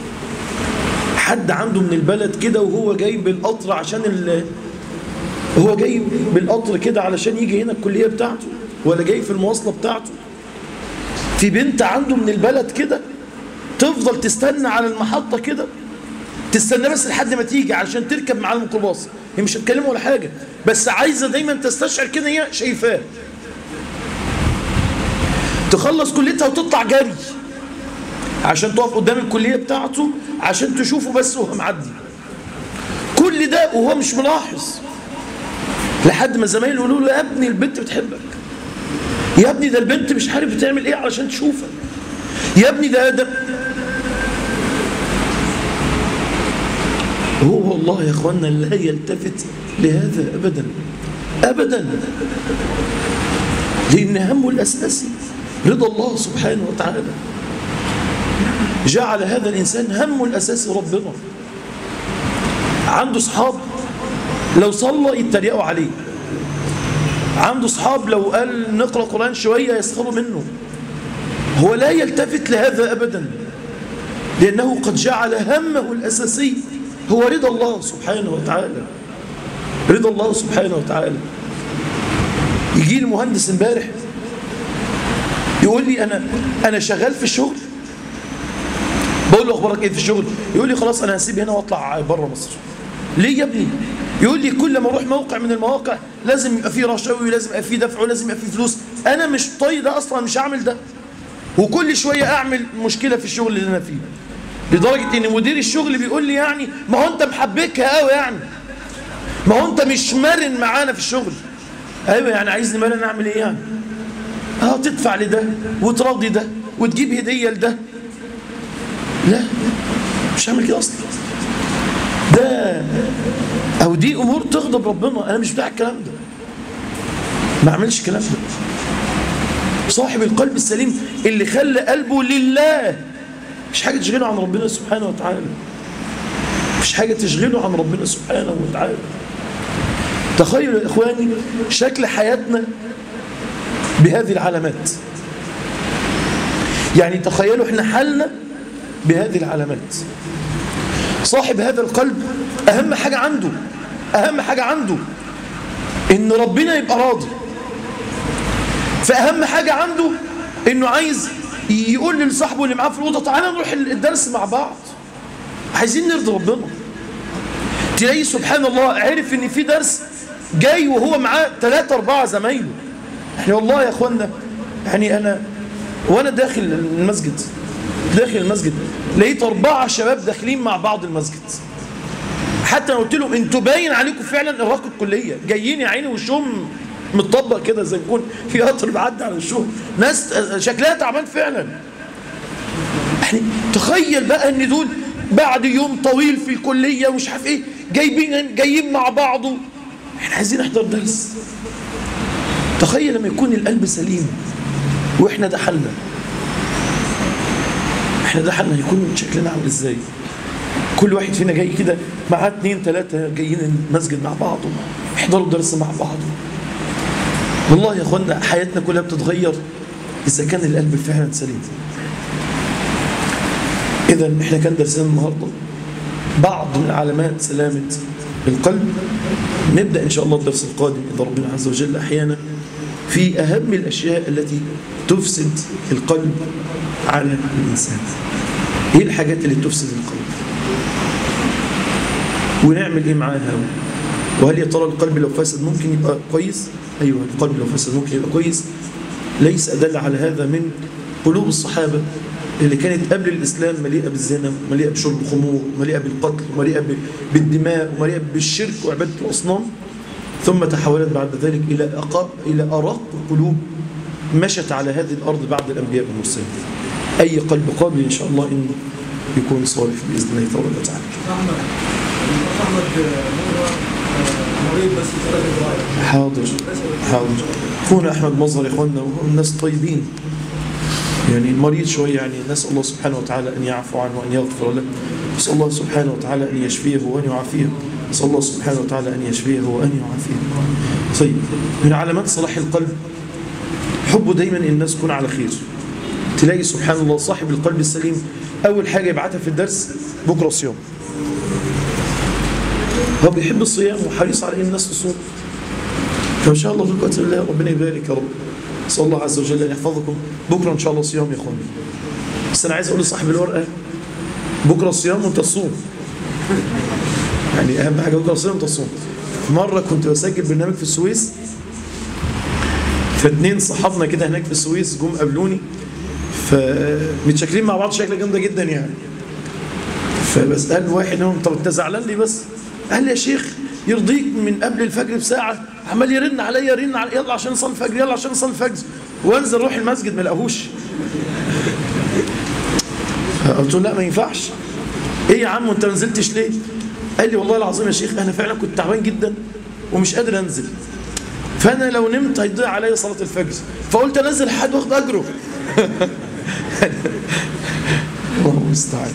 حد عنده من البلد كده وهو جاي بالقطر عشان ال... هو جاي بالقطر كده علشان يجي هنا الكلية بتاعته ولا جاي في المواصلة بتاعته في بنت عنده من البلد كده تفضل تستنى على المحطة كده تستنى بس لحد ما تيجي علشان تركب معاه الميكروباص هي مش هتكلمه ولا حاجة بس عايزة دايما تستشعر كده هي شايفاه تخلص كليتها وتطلع جري عشان تقف قدام الكلية بتاعته عشان تشوفه بس وهو معدي كل ده وهو مش ملاحظ لحد ما زمايله يقولوا له يا ابني البنت بتحبك يا ابني ده البنت مش عارف بتعمل ايه علشان تشوفك يا ابني ده ده هو والله يا اخوانا لا يلتفت لهذا ابدا ابدا لان همه الاساسي رضا الله سبحانه وتعالى جعل هذا الانسان همه الاساسي ربنا عنده اصحاب لو صلى يتريقوا عليه عنده اصحاب لو قال نقرا قران شويه يسخروا منه هو لا يلتفت لهذا ابدا لانه قد جعل همه الاساسي هو رضا الله سبحانه وتعالى رضا الله سبحانه وتعالى يجي لي مهندس امبارح يقول لي انا انا شغال في الشغل بقول له اخبارك ايه في الشغل يقول لي خلاص انا هسيب هنا واطلع بره مصر ليه يا ابني يقول لي كل ما اروح موقع من المواقع لازم يبقى فيه رشاوي لازم يبقى فيه دفع ولازم يبقى فيه فلوس انا مش طايق ده اصلا مش هعمل ده وكل شويه اعمل مشكله في الشغل اللي انا فيه لدرجه ان مدير الشغل بيقول لي يعني ما هو انت محبكها قوي يعني ما هو انت مش مرن معانا في الشغل ايوه يعني عايزني مرن اعمل ايه يعني اه تدفع لده وتراضي ده وتجيب هديه لده لا مش هعمل كده اصلا ده او دي امور تغضب ربنا انا مش بتاع الكلام ده ما اعملش الكلام ده صاحب القلب السليم اللي خلى قلبه لله مش حاجه تشغله عن ربنا سبحانه وتعالى مش حاجه تشغله عن ربنا سبحانه وتعالى تخيلوا يا اخواني شكل حياتنا بهذه العلامات يعني تخيلوا احنا حالنا بهذه العلامات صاحب هذا القلب أهم حاجة عنده أهم حاجة عنده إن ربنا يبقى راضي فأهم حاجة عنده إنه عايز يقول لصاحبه اللي معاه في الأوضة تعالى نروح الدرس مع بعض عايزين نرضي ربنا تلاقي سبحان الله عرف إن في درس جاي وهو معاه ثلاثة أربعة زمايله يعني والله يا أخوانا يعني أنا وأنا داخل المسجد داخل المسجد لقيت أربعة شباب داخلين مع بعض المسجد حتى أنا قلت لهم أنتوا باين عليكم فعلا إرهاق الكلية جايين يا عيني وشهم متطبق كده زي يكون في قطر بعدي على الشغل ناس شكلها تعبان فعلا يعني تخيل بقى ان دول بعد يوم طويل في الكلية ومش عارف ايه جايبين جايين مع بعض احنا عايزين نحضر درس تخيل لما يكون القلب سليم واحنا ده حالنا احنا ده حالنا هيكون شكلنا عامل ازاي كل واحد فينا جاي كده معاه اتنين تلاتة جايين المسجد مع بعض يحضروا درس مع بعض والله يا اخوانا حياتنا كلها بتتغير اذا كان القلب فعلا سليم اذا احنا كان درسنا النهارده بعض من علامات سلامه القلب نبدا ان شاء الله الدرس القادم اذا ربنا عز وجل احيانا في اهم الاشياء التي تفسد القلب على الانسان ايه الحاجات اللي تفسد القلب ونعمل ايه معاها وهل يا ترى القلب لو فسد ممكن يبقى كويس ايوه القلب لو فسد ممكن يبقى كويس ليس ادل على هذا من قلوب الصحابه اللي كانت قبل الاسلام مليئه بالزنا مليئه بشرب الخمور مليئه بالقتل مليئه بالدماء ومليئه بالشرك وعباده الاصنام ثم تحولت بعد ذلك الى أقا الى ارق قلوب مشت على هذه الارض بعد الانبياء والمرسلين اي قلب قابل ان شاء الله انه يكون صالح باذن الله تبارك وتعالى مريض بس حاضر حاضر اخونا احمد مظهر يا اخواننا والناس طيبين يعني المريض شويه يعني نسال الله سبحانه وتعالى ان يعفو عنه وان يغفر له نسال الله سبحانه وتعالى ان يشفيه وان يعافيه نسال الله سبحانه وتعالى ان يشفيه وان يعافيه طيب من علامات صلاح القلب حبه دايما ان الناس تكون على خير تلاقي سبحان الله صاحب القلب السليم اول حاجه يبعتها في الدرس بكره صيام هو بيحب الصيام وحريص على ان الناس تصوم فان شاء الله في قوه الله ربنا يبارك يا رب نسال الله عز وجل ان يحفظكم بكره ان شاء الله صيام يا اخواني بس انا عايز اقول لصاحب الورقه بكره صيام وانت تصوم يعني اهم حاجه بكره صيام وانت تصوم مره كنت بسجل برنامج في السويس فاتنين صحابنا كده هناك في السويس جم قابلوني فمتشكلين مع بعض شكله جامده جدا يعني فبسال واحد منهم طب انت زعلان لي بس قال لي يا شيخ يرضيك من قبل الفجر بساعه عمال يرن عليا يرن علي يلا عشان نصلي الفجر يلا عشان نصلي الفجر وانزل اروح المسجد ما الاقوش قلت له لا ما ينفعش ايه يا عم وانت ما نزلتش ليه قال لي والله العظيم يا شيخ انا فعلا كنت تعبان جدا ومش قادر انزل فانا لو نمت هيضيع عليا صلاه الفجر فقلت انزل حد واخد اجره الله المستعان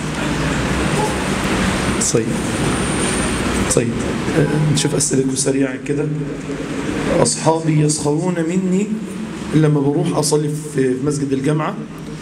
طيب طيب آه، نشوف اسئلتكم سريعا كده اصحابي يسخرون مني لما بروح اصلي في مسجد الجامعه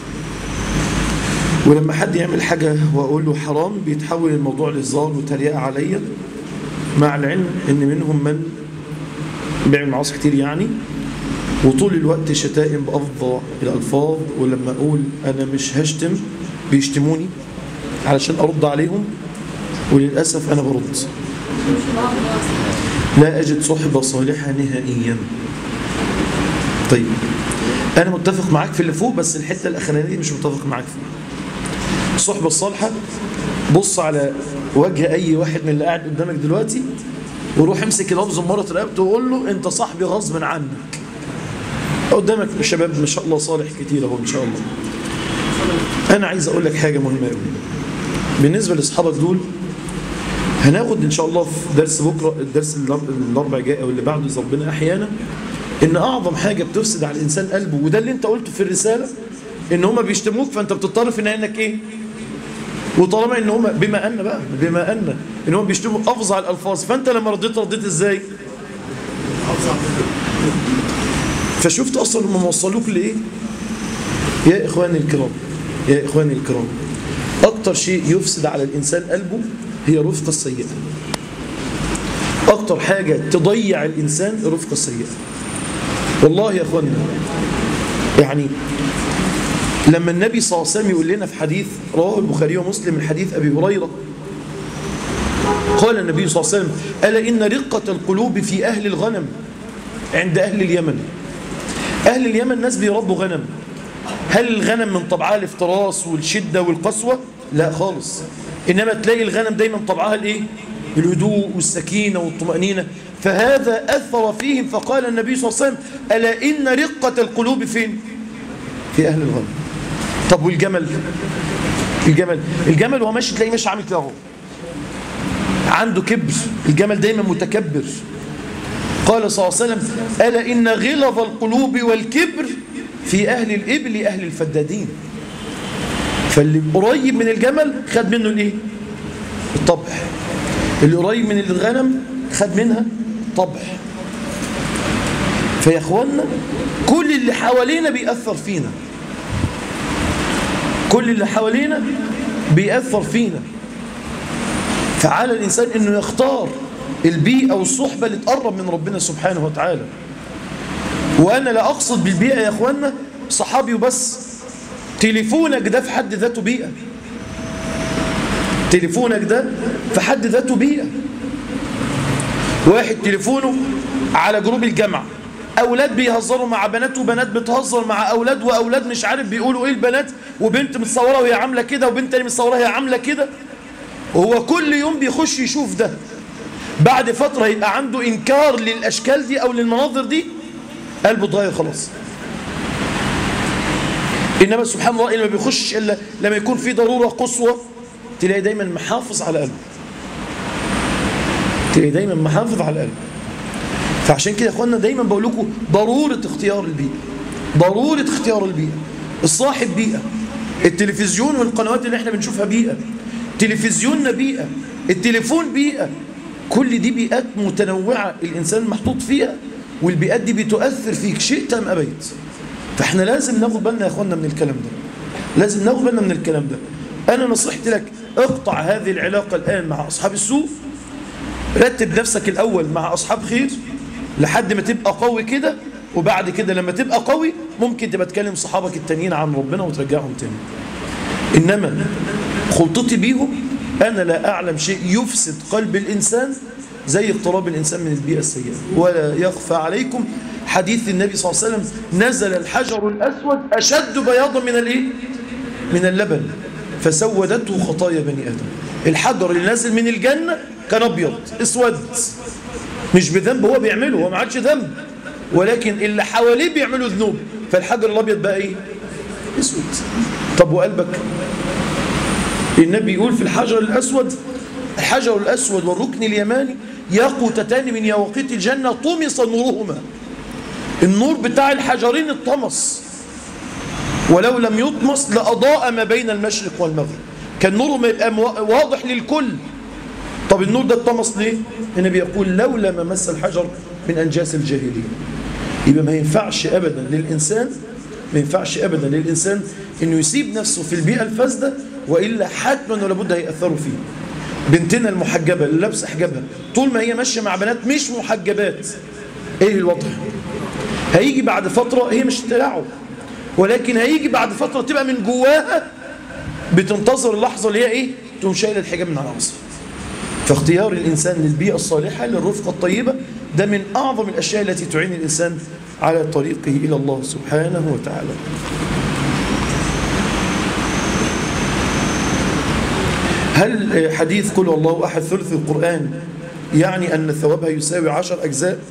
ولما حد يعمل حاجه واقول له حرام بيتحول الموضوع لهزار وتريقه عليا مع العلم ان منهم من بيعمل معاصي كتير يعني وطول الوقت شتائم بأفضل الألفاظ ولما أقول أنا مش هشتم بيشتموني علشان أرد عليهم وللأسف أنا برد لا أجد صحبة صالحة نهائيا طيب أنا متفق معاك في اللي فوق بس الحتة الأخرانية دي مش متفق معاك فيها الصحبة الصالحة بص على وجه أي واحد من اللي قاعد قدامك دلوقتي وروح امسك لفظ مرة رقبته وقول له أنت صاحبي غصب عنك قدامك شباب ما شاء الله صالح كتير اهو ان شاء الله انا عايز اقول لك حاجه مهمه قوي بالنسبه لاصحابك دول هناخد ان شاء الله في درس بكره الدرس الاربع جاي او اللي بعده اذا ربنا احيانا ان اعظم حاجه بتفسد على الانسان قلبه وده اللي انت قلته في الرساله ان هم بيشتموك فانت بتضطر في النهايه انك ايه وطالما ان هم بما ان بقى بما ان ان هم بيشتموا افظع الالفاظ فانت لما رديت رديت ازاي فشفت اصلا هم موصلوك لايه يا اخواني الكرام يا اخواني الكرام اكتر شيء يفسد على الانسان قلبه هي الرفقه السيئه اكتر حاجه تضيع الانسان الرفقه السيئه والله يا اخوانا يعني لما النبي صلى الله عليه وسلم يقول لنا في حديث رواه البخاري ومسلم من حديث ابي هريره قال النبي صلى الله عليه وسلم الا ان رقه القلوب في اهل الغنم عند اهل اليمن أهل اليمن ناس بيربوا غنم هل الغنم من طبعها الافتراس والشدة والقسوة؟ لا خالص إنما تلاقي الغنم دايما طبعها الإيه؟ الهدوء والسكينة والطمأنينة فهذا أثر فيهم فقال النبي صلى الله عليه وسلم ألا إن رقة القلوب فين؟ في أهل الغنم طب والجمل؟ الجمل الجمل وهو ماشي تلاقيه ماشي عامل كده اهو عنده كبر الجمل دايما متكبر قال صلى الله عليه وسلم ألا إن غلظ القلوب والكبر في أهل الإبل أهل الفدادين فاللي قريب من الجمل خد منه الإيه؟ الطبع اللي قريب من الغنم خد منها طبع فيا اخوانا كل اللي حوالينا بيأثر فينا كل اللي حوالينا بيأثر فينا فعلى الإنسان أنه يختار البيئة والصحبة اللي تقرب من ربنا سبحانه وتعالى وأنا لا أقصد بالبيئة يا أخوانا صحابي وبس تليفونك ده في حد ذاته بيئة تليفونك ده في حد ذاته بيئة واحد تليفونه على جروب الجامعة أولاد بيهزروا مع بنات وبنات بتهزر مع أولاد وأولاد مش عارف بيقولوا إيه البنات وبنت متصورة وهي عاملة كده وبنت تاني متصورة وهي عاملة كده وهو كل يوم بيخش يشوف ده بعد فترة يبقى عنده إنكار للأشكال دي أو للمناظر دي قلبه اتغير خلاص إنما سبحان الله إنما بيخش إلا لما يكون في ضرورة قصوى تلاقي دايما محافظ على قلبه تلاقي دايما محافظ على قلبه فعشان كده يا اخوانا دايما بقول لكم ضرورة اختيار البيئة ضرورة اختيار البيئة الصاحب بيئة التلفزيون والقنوات اللي احنا بنشوفها بيئة تلفزيوننا بيئة التليفون بيئة كل دي بيئات متنوعة الإنسان محطوط فيها والبيئات دي بتؤثر فيك شئت أم أبيت فاحنا لازم ناخد بالنا يا اخوانا من الكلام ده لازم ناخد بالنا من الكلام ده أنا نصيحتي لك اقطع هذه العلاقة الآن مع أصحاب السوء رتب نفسك الأول مع أصحاب خير لحد ما تبقى قوي كده وبعد كده لما تبقى قوي ممكن تبقى تكلم صحابك التانيين عن ربنا وترجعهم تاني إنما خلطتي بيهم أنا لا أعلم شيء يفسد قلب الإنسان زي اقتراب الإنسان من البيئة السيئة ولا يخفى عليكم حديث النبي صلى الله عليه وسلم نزل الحجر الأسود أشد بياضا من الإيه؟ من اللبن فسودته خطايا بني آدم الحجر اللي نازل من الجنة كان أبيض اسود مش بذنب هو بيعمله هو ما عادش ذنب ولكن اللي حواليه بيعملوا ذنوب فالحجر الأبيض بقى إيه؟ اسود طب وقلبك النبي يقول في الحجر الأسود الحجر الأسود والركن اليماني ياقوتتان من يواقيت الجنة طمس نورهما النور بتاع الحجرين الطمس ولو لم يطمس لأضاء ما بين المشرق والمغرب كان نوره ما يبقى واضح للكل طب النور ده اتطمس ليه النبي يقول لولا ما مس الحجر من أنجاس الجاهلية يبقى ما ينفعش أبدا للإنسان ما ينفعش أبدا للإنسان إنه يسيب نفسه في البيئة الفاسدة وإلا حتما ولا بد هيأثروا فيه بنتنا المحجبة اللي لابسه حجابها طول ما هي ماشية مع بنات مش محجبات إيه الوضع هيجي بعد فترة هي مش تلاعب ولكن هيجي بعد فترة تبقى من جواها بتنتظر اللحظة اللي هي إيه تقوم شايلة الحجاب من على راسها فاختيار الإنسان للبيئة الصالحة للرفقة الطيبة ده من أعظم الأشياء التي تعين الإنسان على طريقه إلى الله سبحانه وتعالى هل حديث قل الله أحد ثلث القرآن يعني أن ثوابها يساوي عشر أجزاء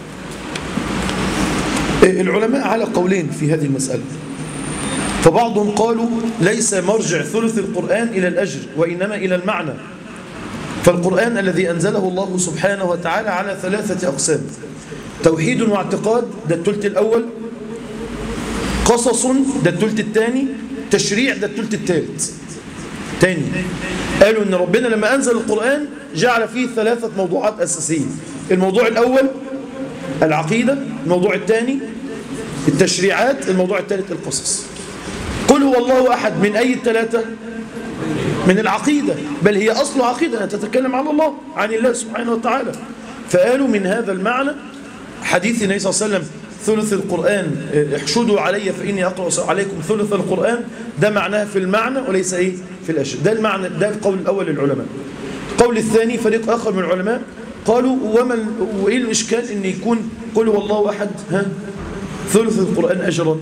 العلماء على قولين في هذه المسألة فبعضهم قالوا ليس مرجع ثلث القرآن إلى الأجر وإنما إلى المعنى فالقرآن الذي أنزله الله سبحانه وتعالى على ثلاثة أقسام توحيد واعتقاد ده الثلث الأول قصص ده الثلث الثاني تشريع ده الثلث الثالث تاني قالوا ان ربنا لما انزل القرآن جعل فيه ثلاثة موضوعات أساسية الموضوع الأول العقيدة الموضوع الثاني التشريعات الموضوع الثالث القصص قل هو الله أحد من أي الثلاثة من العقيدة بل هي أصل عقيدة تتكلم عن الله عن الله سبحانه وتعالى فقالوا من هذا المعنى حديث النبي صلى الله عليه وسلم ثلث القرآن احشدوا علي فإني أقرأ عليكم ثلث القرآن ده معناه في المعنى وليس إيه في الأشياء ده المعنى ده القول الأول للعلماء القول الثاني فريق آخر من العلماء قالوا وما وإيه الإشكال إن يكون قل هو الله أحد ها ثلث القرآن أجرا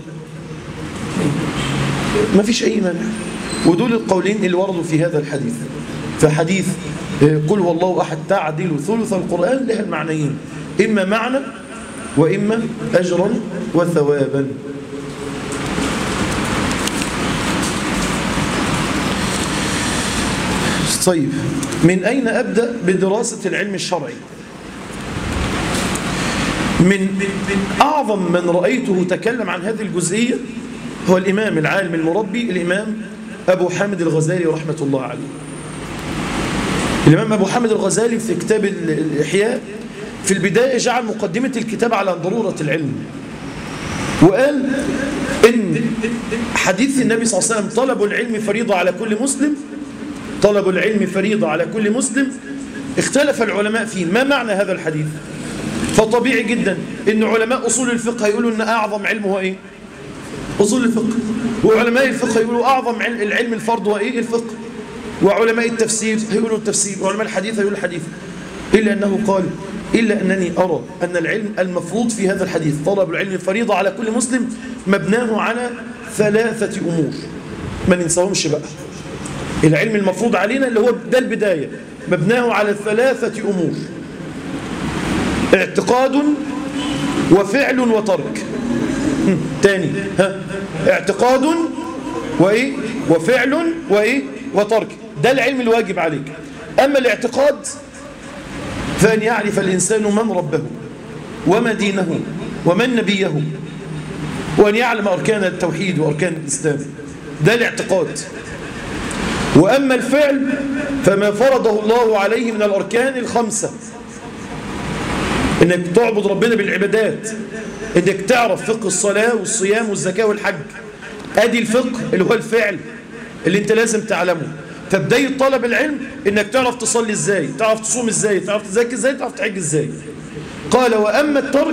ما فيش أي مانع ودول القولين اللي وردوا في هذا الحديث فحديث قل هو الله أحد تعدل ثلث القرآن لها المعنيين إما معنى وإما أجرا وثوابا طيب من أين أبدأ بدراسة العلم الشرعي من أعظم من رأيته تكلم عن هذه الجزئية هو الإمام العالم المربي الإمام أبو حامد الغزالي رحمة الله عليه الإمام أبو حامد الغزالي في كتاب الإحياء في البداية جعل مقدمة الكتاب على ضرورة العلم وقال إن حديث النبي صلى الله عليه وسلم طلب العلم فريضة على كل مسلم طلب العلم فريضة على كل مسلم اختلف العلماء فيه ما معنى هذا الحديث فطبيعي جدا ان علماء اصول الفقه يقولوا ان اعظم علم هو ايه اصول الفقه وعلماء الفقه يقولوا اعظم العلم الفرض هو ايه الفقه وعلماء التفسير يقولوا التفسير وعلماء الحديث يقولوا الحديث الا انه قال إلا أنني أرى أن العلم المفروض في هذا الحديث طلب العلم فريضة على كل مسلم مبناه على ثلاثة أمور ما ننساهمش بقى العلم المفروض علينا اللي هو ده البداية مبناه على ثلاثة أمور اعتقاد وفعل وترك تاني ها اعتقاد وإيه وفعل وإيه وترك ده العلم الواجب عليك أما الاعتقاد فأن يعرف الإنسان من ربه وما دينه ومن نبيه وأن يعلم أركان التوحيد وأركان الإسلام ده الاعتقاد وأما الفعل فما فرضه الله عليه من الأركان الخمسة إنك تعبد ربنا بالعبادات إنك تعرف فقه الصلاة والصيام والزكاة والحج أدي الفقه اللي هو الفعل اللي انت لازم تعلمه فبداية طلب العلم انك تعرف تصلي ازاي تعرف تصوم ازاي تعرف تزكي ازاي تعرف تحج ازاي قال واما الترك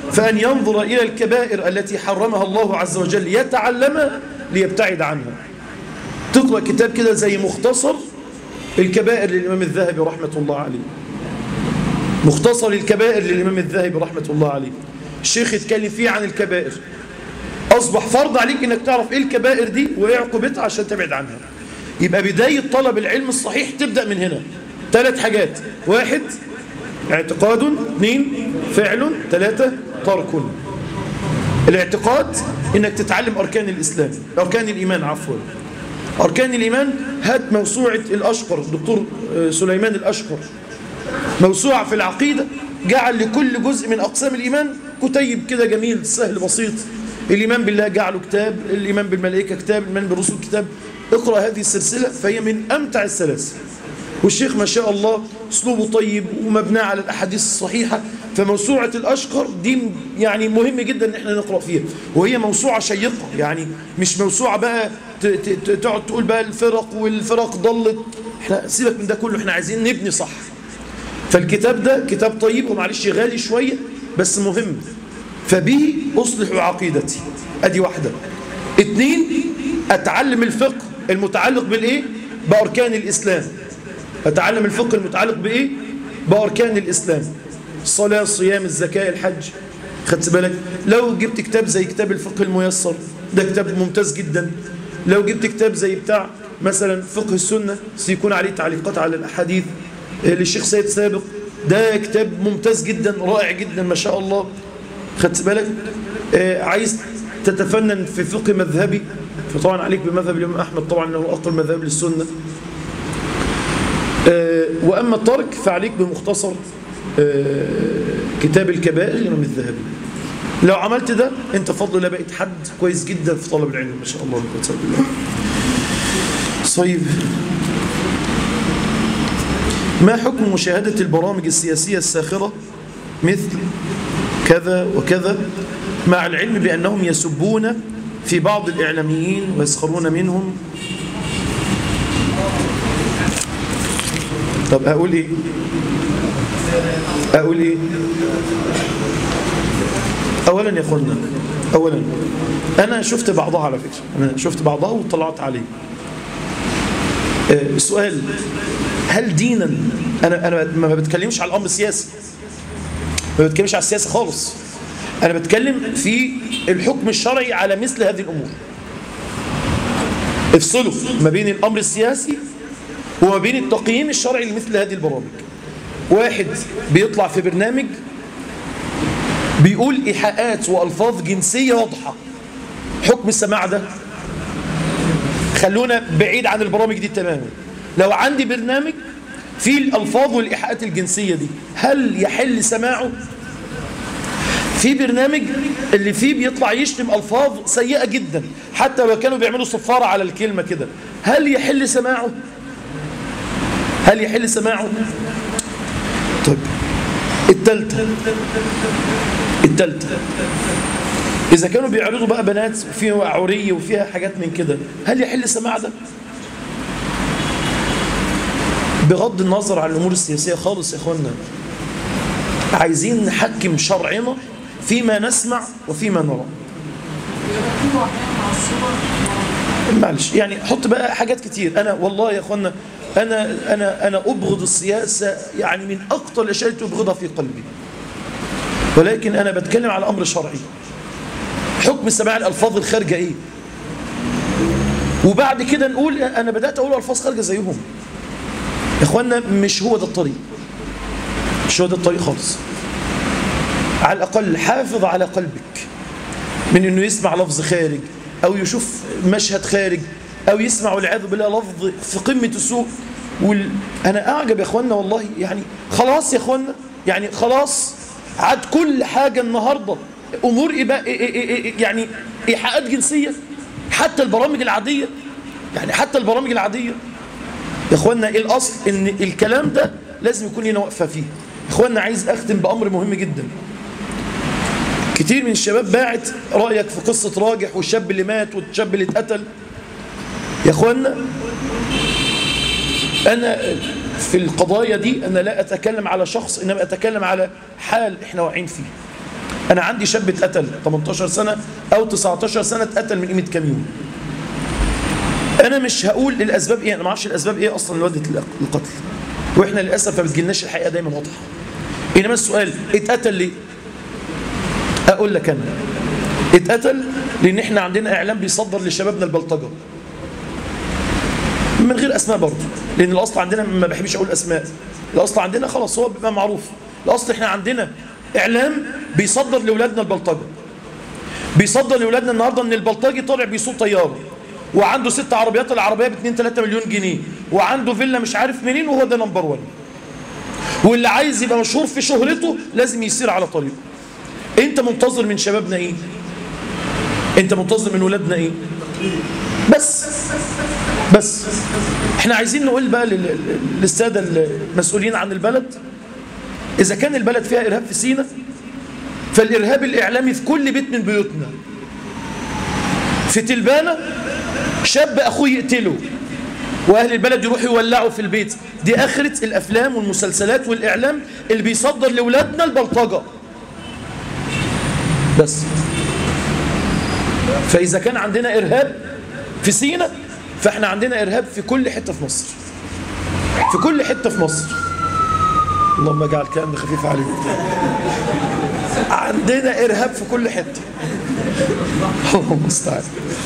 فأن ينظر إلى الكبائر التي حرمها الله عز وجل يتعلمها ليبتعد عنها تقرأ كتاب كده زي مختصر الكبائر للإمام الذهبي رحمة الله عليه مختصر الكبائر للإمام الذهبي رحمة الله عليه الشيخ يتكلم فيه عن الكبائر أصبح فرض عليك أنك تعرف إيه الكبائر دي وإيه عقوبتها عشان تبعد عنها يبقى بداية طلب العلم الصحيح تبدأ من هنا ثلاث حاجات واحد اعتقاد اثنين فعل ثلاثة ترك الاعتقاد انك تتعلم اركان الاسلام اركان الايمان عفوا اركان الايمان هات موسوعة الاشقر دكتور سليمان الاشقر موسوعة في العقيدة جعل لكل جزء من اقسام الايمان كتيب كده جميل سهل بسيط الايمان بالله جعله كتاب الايمان بالملائكة كتاب الايمان بالرسل كتاب اقرأ هذه السلسلة فهي من امتع السلاسل والشيخ ما شاء الله اسلوبه طيب ومبنى على الاحاديث الصحيحه فموسوعه الاشقر دي يعني مهم جدا ان احنا نقرا فيها وهي موسوعه شيقه يعني مش موسوعه بقى تقعد تقول بقى الفرق والفرق ضلت احنا سيبك من ده كله احنا عايزين نبني صح فالكتاب ده كتاب طيب ومعلش غالي شويه بس مهم فبه اصلح عقيدتي ادي واحده اتنين اتعلم الفقه المتعلق بالايه باركان الاسلام أتعلم الفقه المتعلق بإيه؟ بأركان الإسلام الصلاة الصيام الزكاة الحج خدت بالك لو جبت كتاب زي كتاب الفقه الميسر ده كتاب ممتاز جدا لو جبت كتاب زي بتاع مثلا فقه السنة سيكون عليه تعليقات على الأحاديث للشيخ سيد سابق ده كتاب ممتاز جدا رائع جدا ما شاء الله خدت بالك آه عايز تتفنن في فقه مذهبي فطبعا عليك بمذهب الإمام أحمد طبعا أنه أقل مذهب للسنة وأما الترك فعليك بمختصر كتاب الكبائر للإمام الذهبي لو عملت ده انت فضل الله بقيت حد كويس جدا في طلب العلم ما شاء الله بالله طيب ما حكم مشاهدة البرامج السياسية الساخرة مثل كذا وكذا مع العلم بأنهم يسبون في بعض الإعلاميين ويسخرون منهم طب أقول إيه أقول إيه أولا يا أخوانا أولا أنا شفت بعضها على فكرة أنا شفت بعضها وطلعت عليه آه، سؤال هل دينا أنا أنا ما بتكلمش على الأمر السياسي ما بتكلمش على السياسة خالص أنا بتكلم في الحكم الشرعي على مثل هذه الأمور افصلوا ما بين الأمر السياسي وما بين التقييم الشرعي لمثل هذه البرامج واحد بيطلع في برنامج بيقول إيحاءات وألفاظ جنسية واضحة حكم السماع ده خلونا بعيد عن البرامج دي تماما لو عندي برنامج فيه الألفاظ والإيحاءات الجنسية دي هل يحل سماعه في برنامج اللي فيه بيطلع يشتم ألفاظ سيئة جدا حتى لو كانوا بيعملوا صفارة على الكلمة كده هل يحل سماعه هل يحل سماعه طيب التالتة التالتة إذا كانوا بيعرضوا بقى بنات وفيها عورية وفيها حاجات من كده هل يحل سماع ده؟ بغض النظر عن الأمور السياسية خالص يا إخوانا عايزين نحكم شرعنا فيما نسمع وفيما نرى معلش يعني حط بقى حاجات كتير أنا والله يا إخوانا أنا, أنا, أنا أبغض السياسة يعني من أكثر الأشياء التي أبغضها في قلبي ولكن أنا بتكلم على أمر شرعي حكم سماع الألفاظ الخارجة إيه وبعد كده نقول أنا بدأت أقول ألفاظ خارجة زيهم يا إخوانا مش هو ده الطريق مش هو ده الطريق خالص على الأقل حافظ على قلبك من أنه يسمع لفظ خارج أو يشوف مشهد خارج أو يسمع والعياذ بالله لفظ في قمة السوء وال... أنا أعجب يا إخوانا والله يعني خلاص يا إخوانا يعني خلاص عاد كل حاجة النهاردة أمور إبا... يعني إيحاءات جنسية حتى البرامج العادية يعني حتى البرامج العادية يا إخوانا إيه الأصل إن الكلام ده لازم يكون لنا وقفة فيه يا إخوانا عايز أختم بأمر مهم جدا كتير من الشباب باعت رأيك في قصة راجح والشاب اللي مات والشاب اللي اتقتل يا اخوانا انا في القضايا دي انا لا اتكلم على شخص انما اتكلم على حال احنا واقعين فيه انا عندي شاب اتقتل 18 سنه او 19 سنه اتقتل من قيمه كام يوم انا مش هقول الاسباب ايه انا ما اعرفش الاسباب ايه اصلا اللي ودت القتل واحنا للاسف ما بتجيلناش الحقيقه دايما واضحه انما السؤال اتقتل ليه اقول لك انا اتقتل لان احنا عندنا اعلام بيصدر لشبابنا البلطجه من غير اسماء برضه لان الاصل عندنا ما بحبش اقول اسماء الاصل عندنا خلاص هو بيبقى معروف الاصل احنا عندنا اعلام بيصدر لاولادنا البلطجه بيصدر لاولادنا النهارده ان البلطجي طالع بيسوق طياره وعنده ست عربيات العربيه ب 2 3 مليون جنيه وعنده فيلا مش عارف منين وهو ده نمبر 1 واللي عايز يبقى مشهور في شهرته لازم يسير على طريقه انت منتظر من شبابنا ايه انت منتظر من ولادنا ايه بس بس احنا عايزين نقول بقى لل- للساده المسؤولين عن البلد اذا كان البلد فيها ارهاب في سينا فالارهاب الاعلامي في كل بيت من بيوتنا في تلبانه شاب اخوه يقتله واهل البلد يروحوا يولعوا في البيت دي اخره الافلام والمسلسلات والاعلام اللي بيصدر لاولادنا البلطجه بس فاذا كان عندنا ارهاب في سينا فاحنا عندنا ارهاب في كل حته في مصر في كل حته في مصر اللهم اجعل كلامنا خفيف عليك عندنا ارهاب في كل حته الله المستعان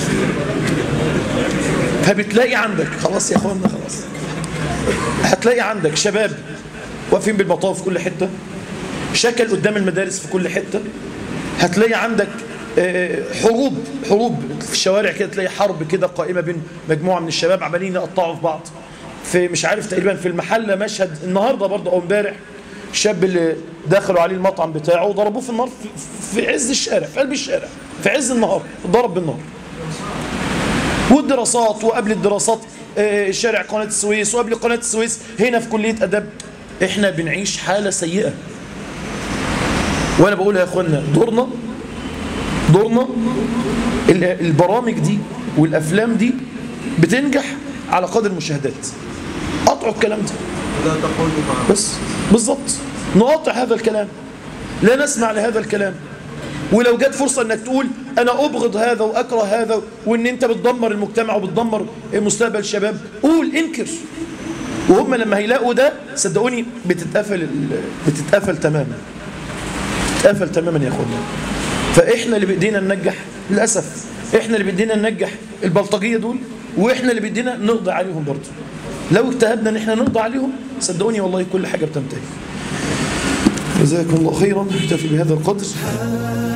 فبتلاقي عندك خلاص يا اخوانا خلاص هتلاقي عندك شباب واقفين بالمطاف في كل حته شكل قدام المدارس في كل حته هتلاقي عندك آه، حروب حروب في الشوارع كده تلاقي حرب كده قائمه بين مجموعه من الشباب عمالين يقطعوا في بعض في مش عارف تقريبا في المحله مشهد النهارده برضه او امبارح الشاب اللي دخلوا عليه المطعم بتاعه وضربوه في النار في, في عز الشارع في قلب الشارع في عز النهار ضرب بالنار والدراسات وقبل الدراسات آه، شارع قناة السويس وقبل قناة السويس هنا في كلية أدب احنا بنعيش حالة سيئة وانا بقول يا اخوانا دورنا دورنا ال- البرامج دي والافلام دي بتنجح على قدر المشاهدات قطعوا الكلام ده لا تقول مع بس بالظبط نقاطع هذا الكلام لا نسمع لهذا الكلام ولو جت فرصة انك تقول انا ابغض هذا واكره هذا وان انت بتدمر المجتمع وبتدمر مستقبل الشباب قول انكر وهم لما هيلاقوا ده صدقوني بتتقفل ال- بتتقفل تماما بتتقفل تماما يا اخوانا فاحنا اللي بايدينا ننجح للاسف احنا اللي بايدينا ننجح البلطجيه دول واحنا اللي بايدينا نقضي عليهم برضه لو اجتهدنا ان احنا نقضي عليهم صدقوني والله كل حاجه بتنتهي جزاكم الله خيرا نكتفي بهذا القدر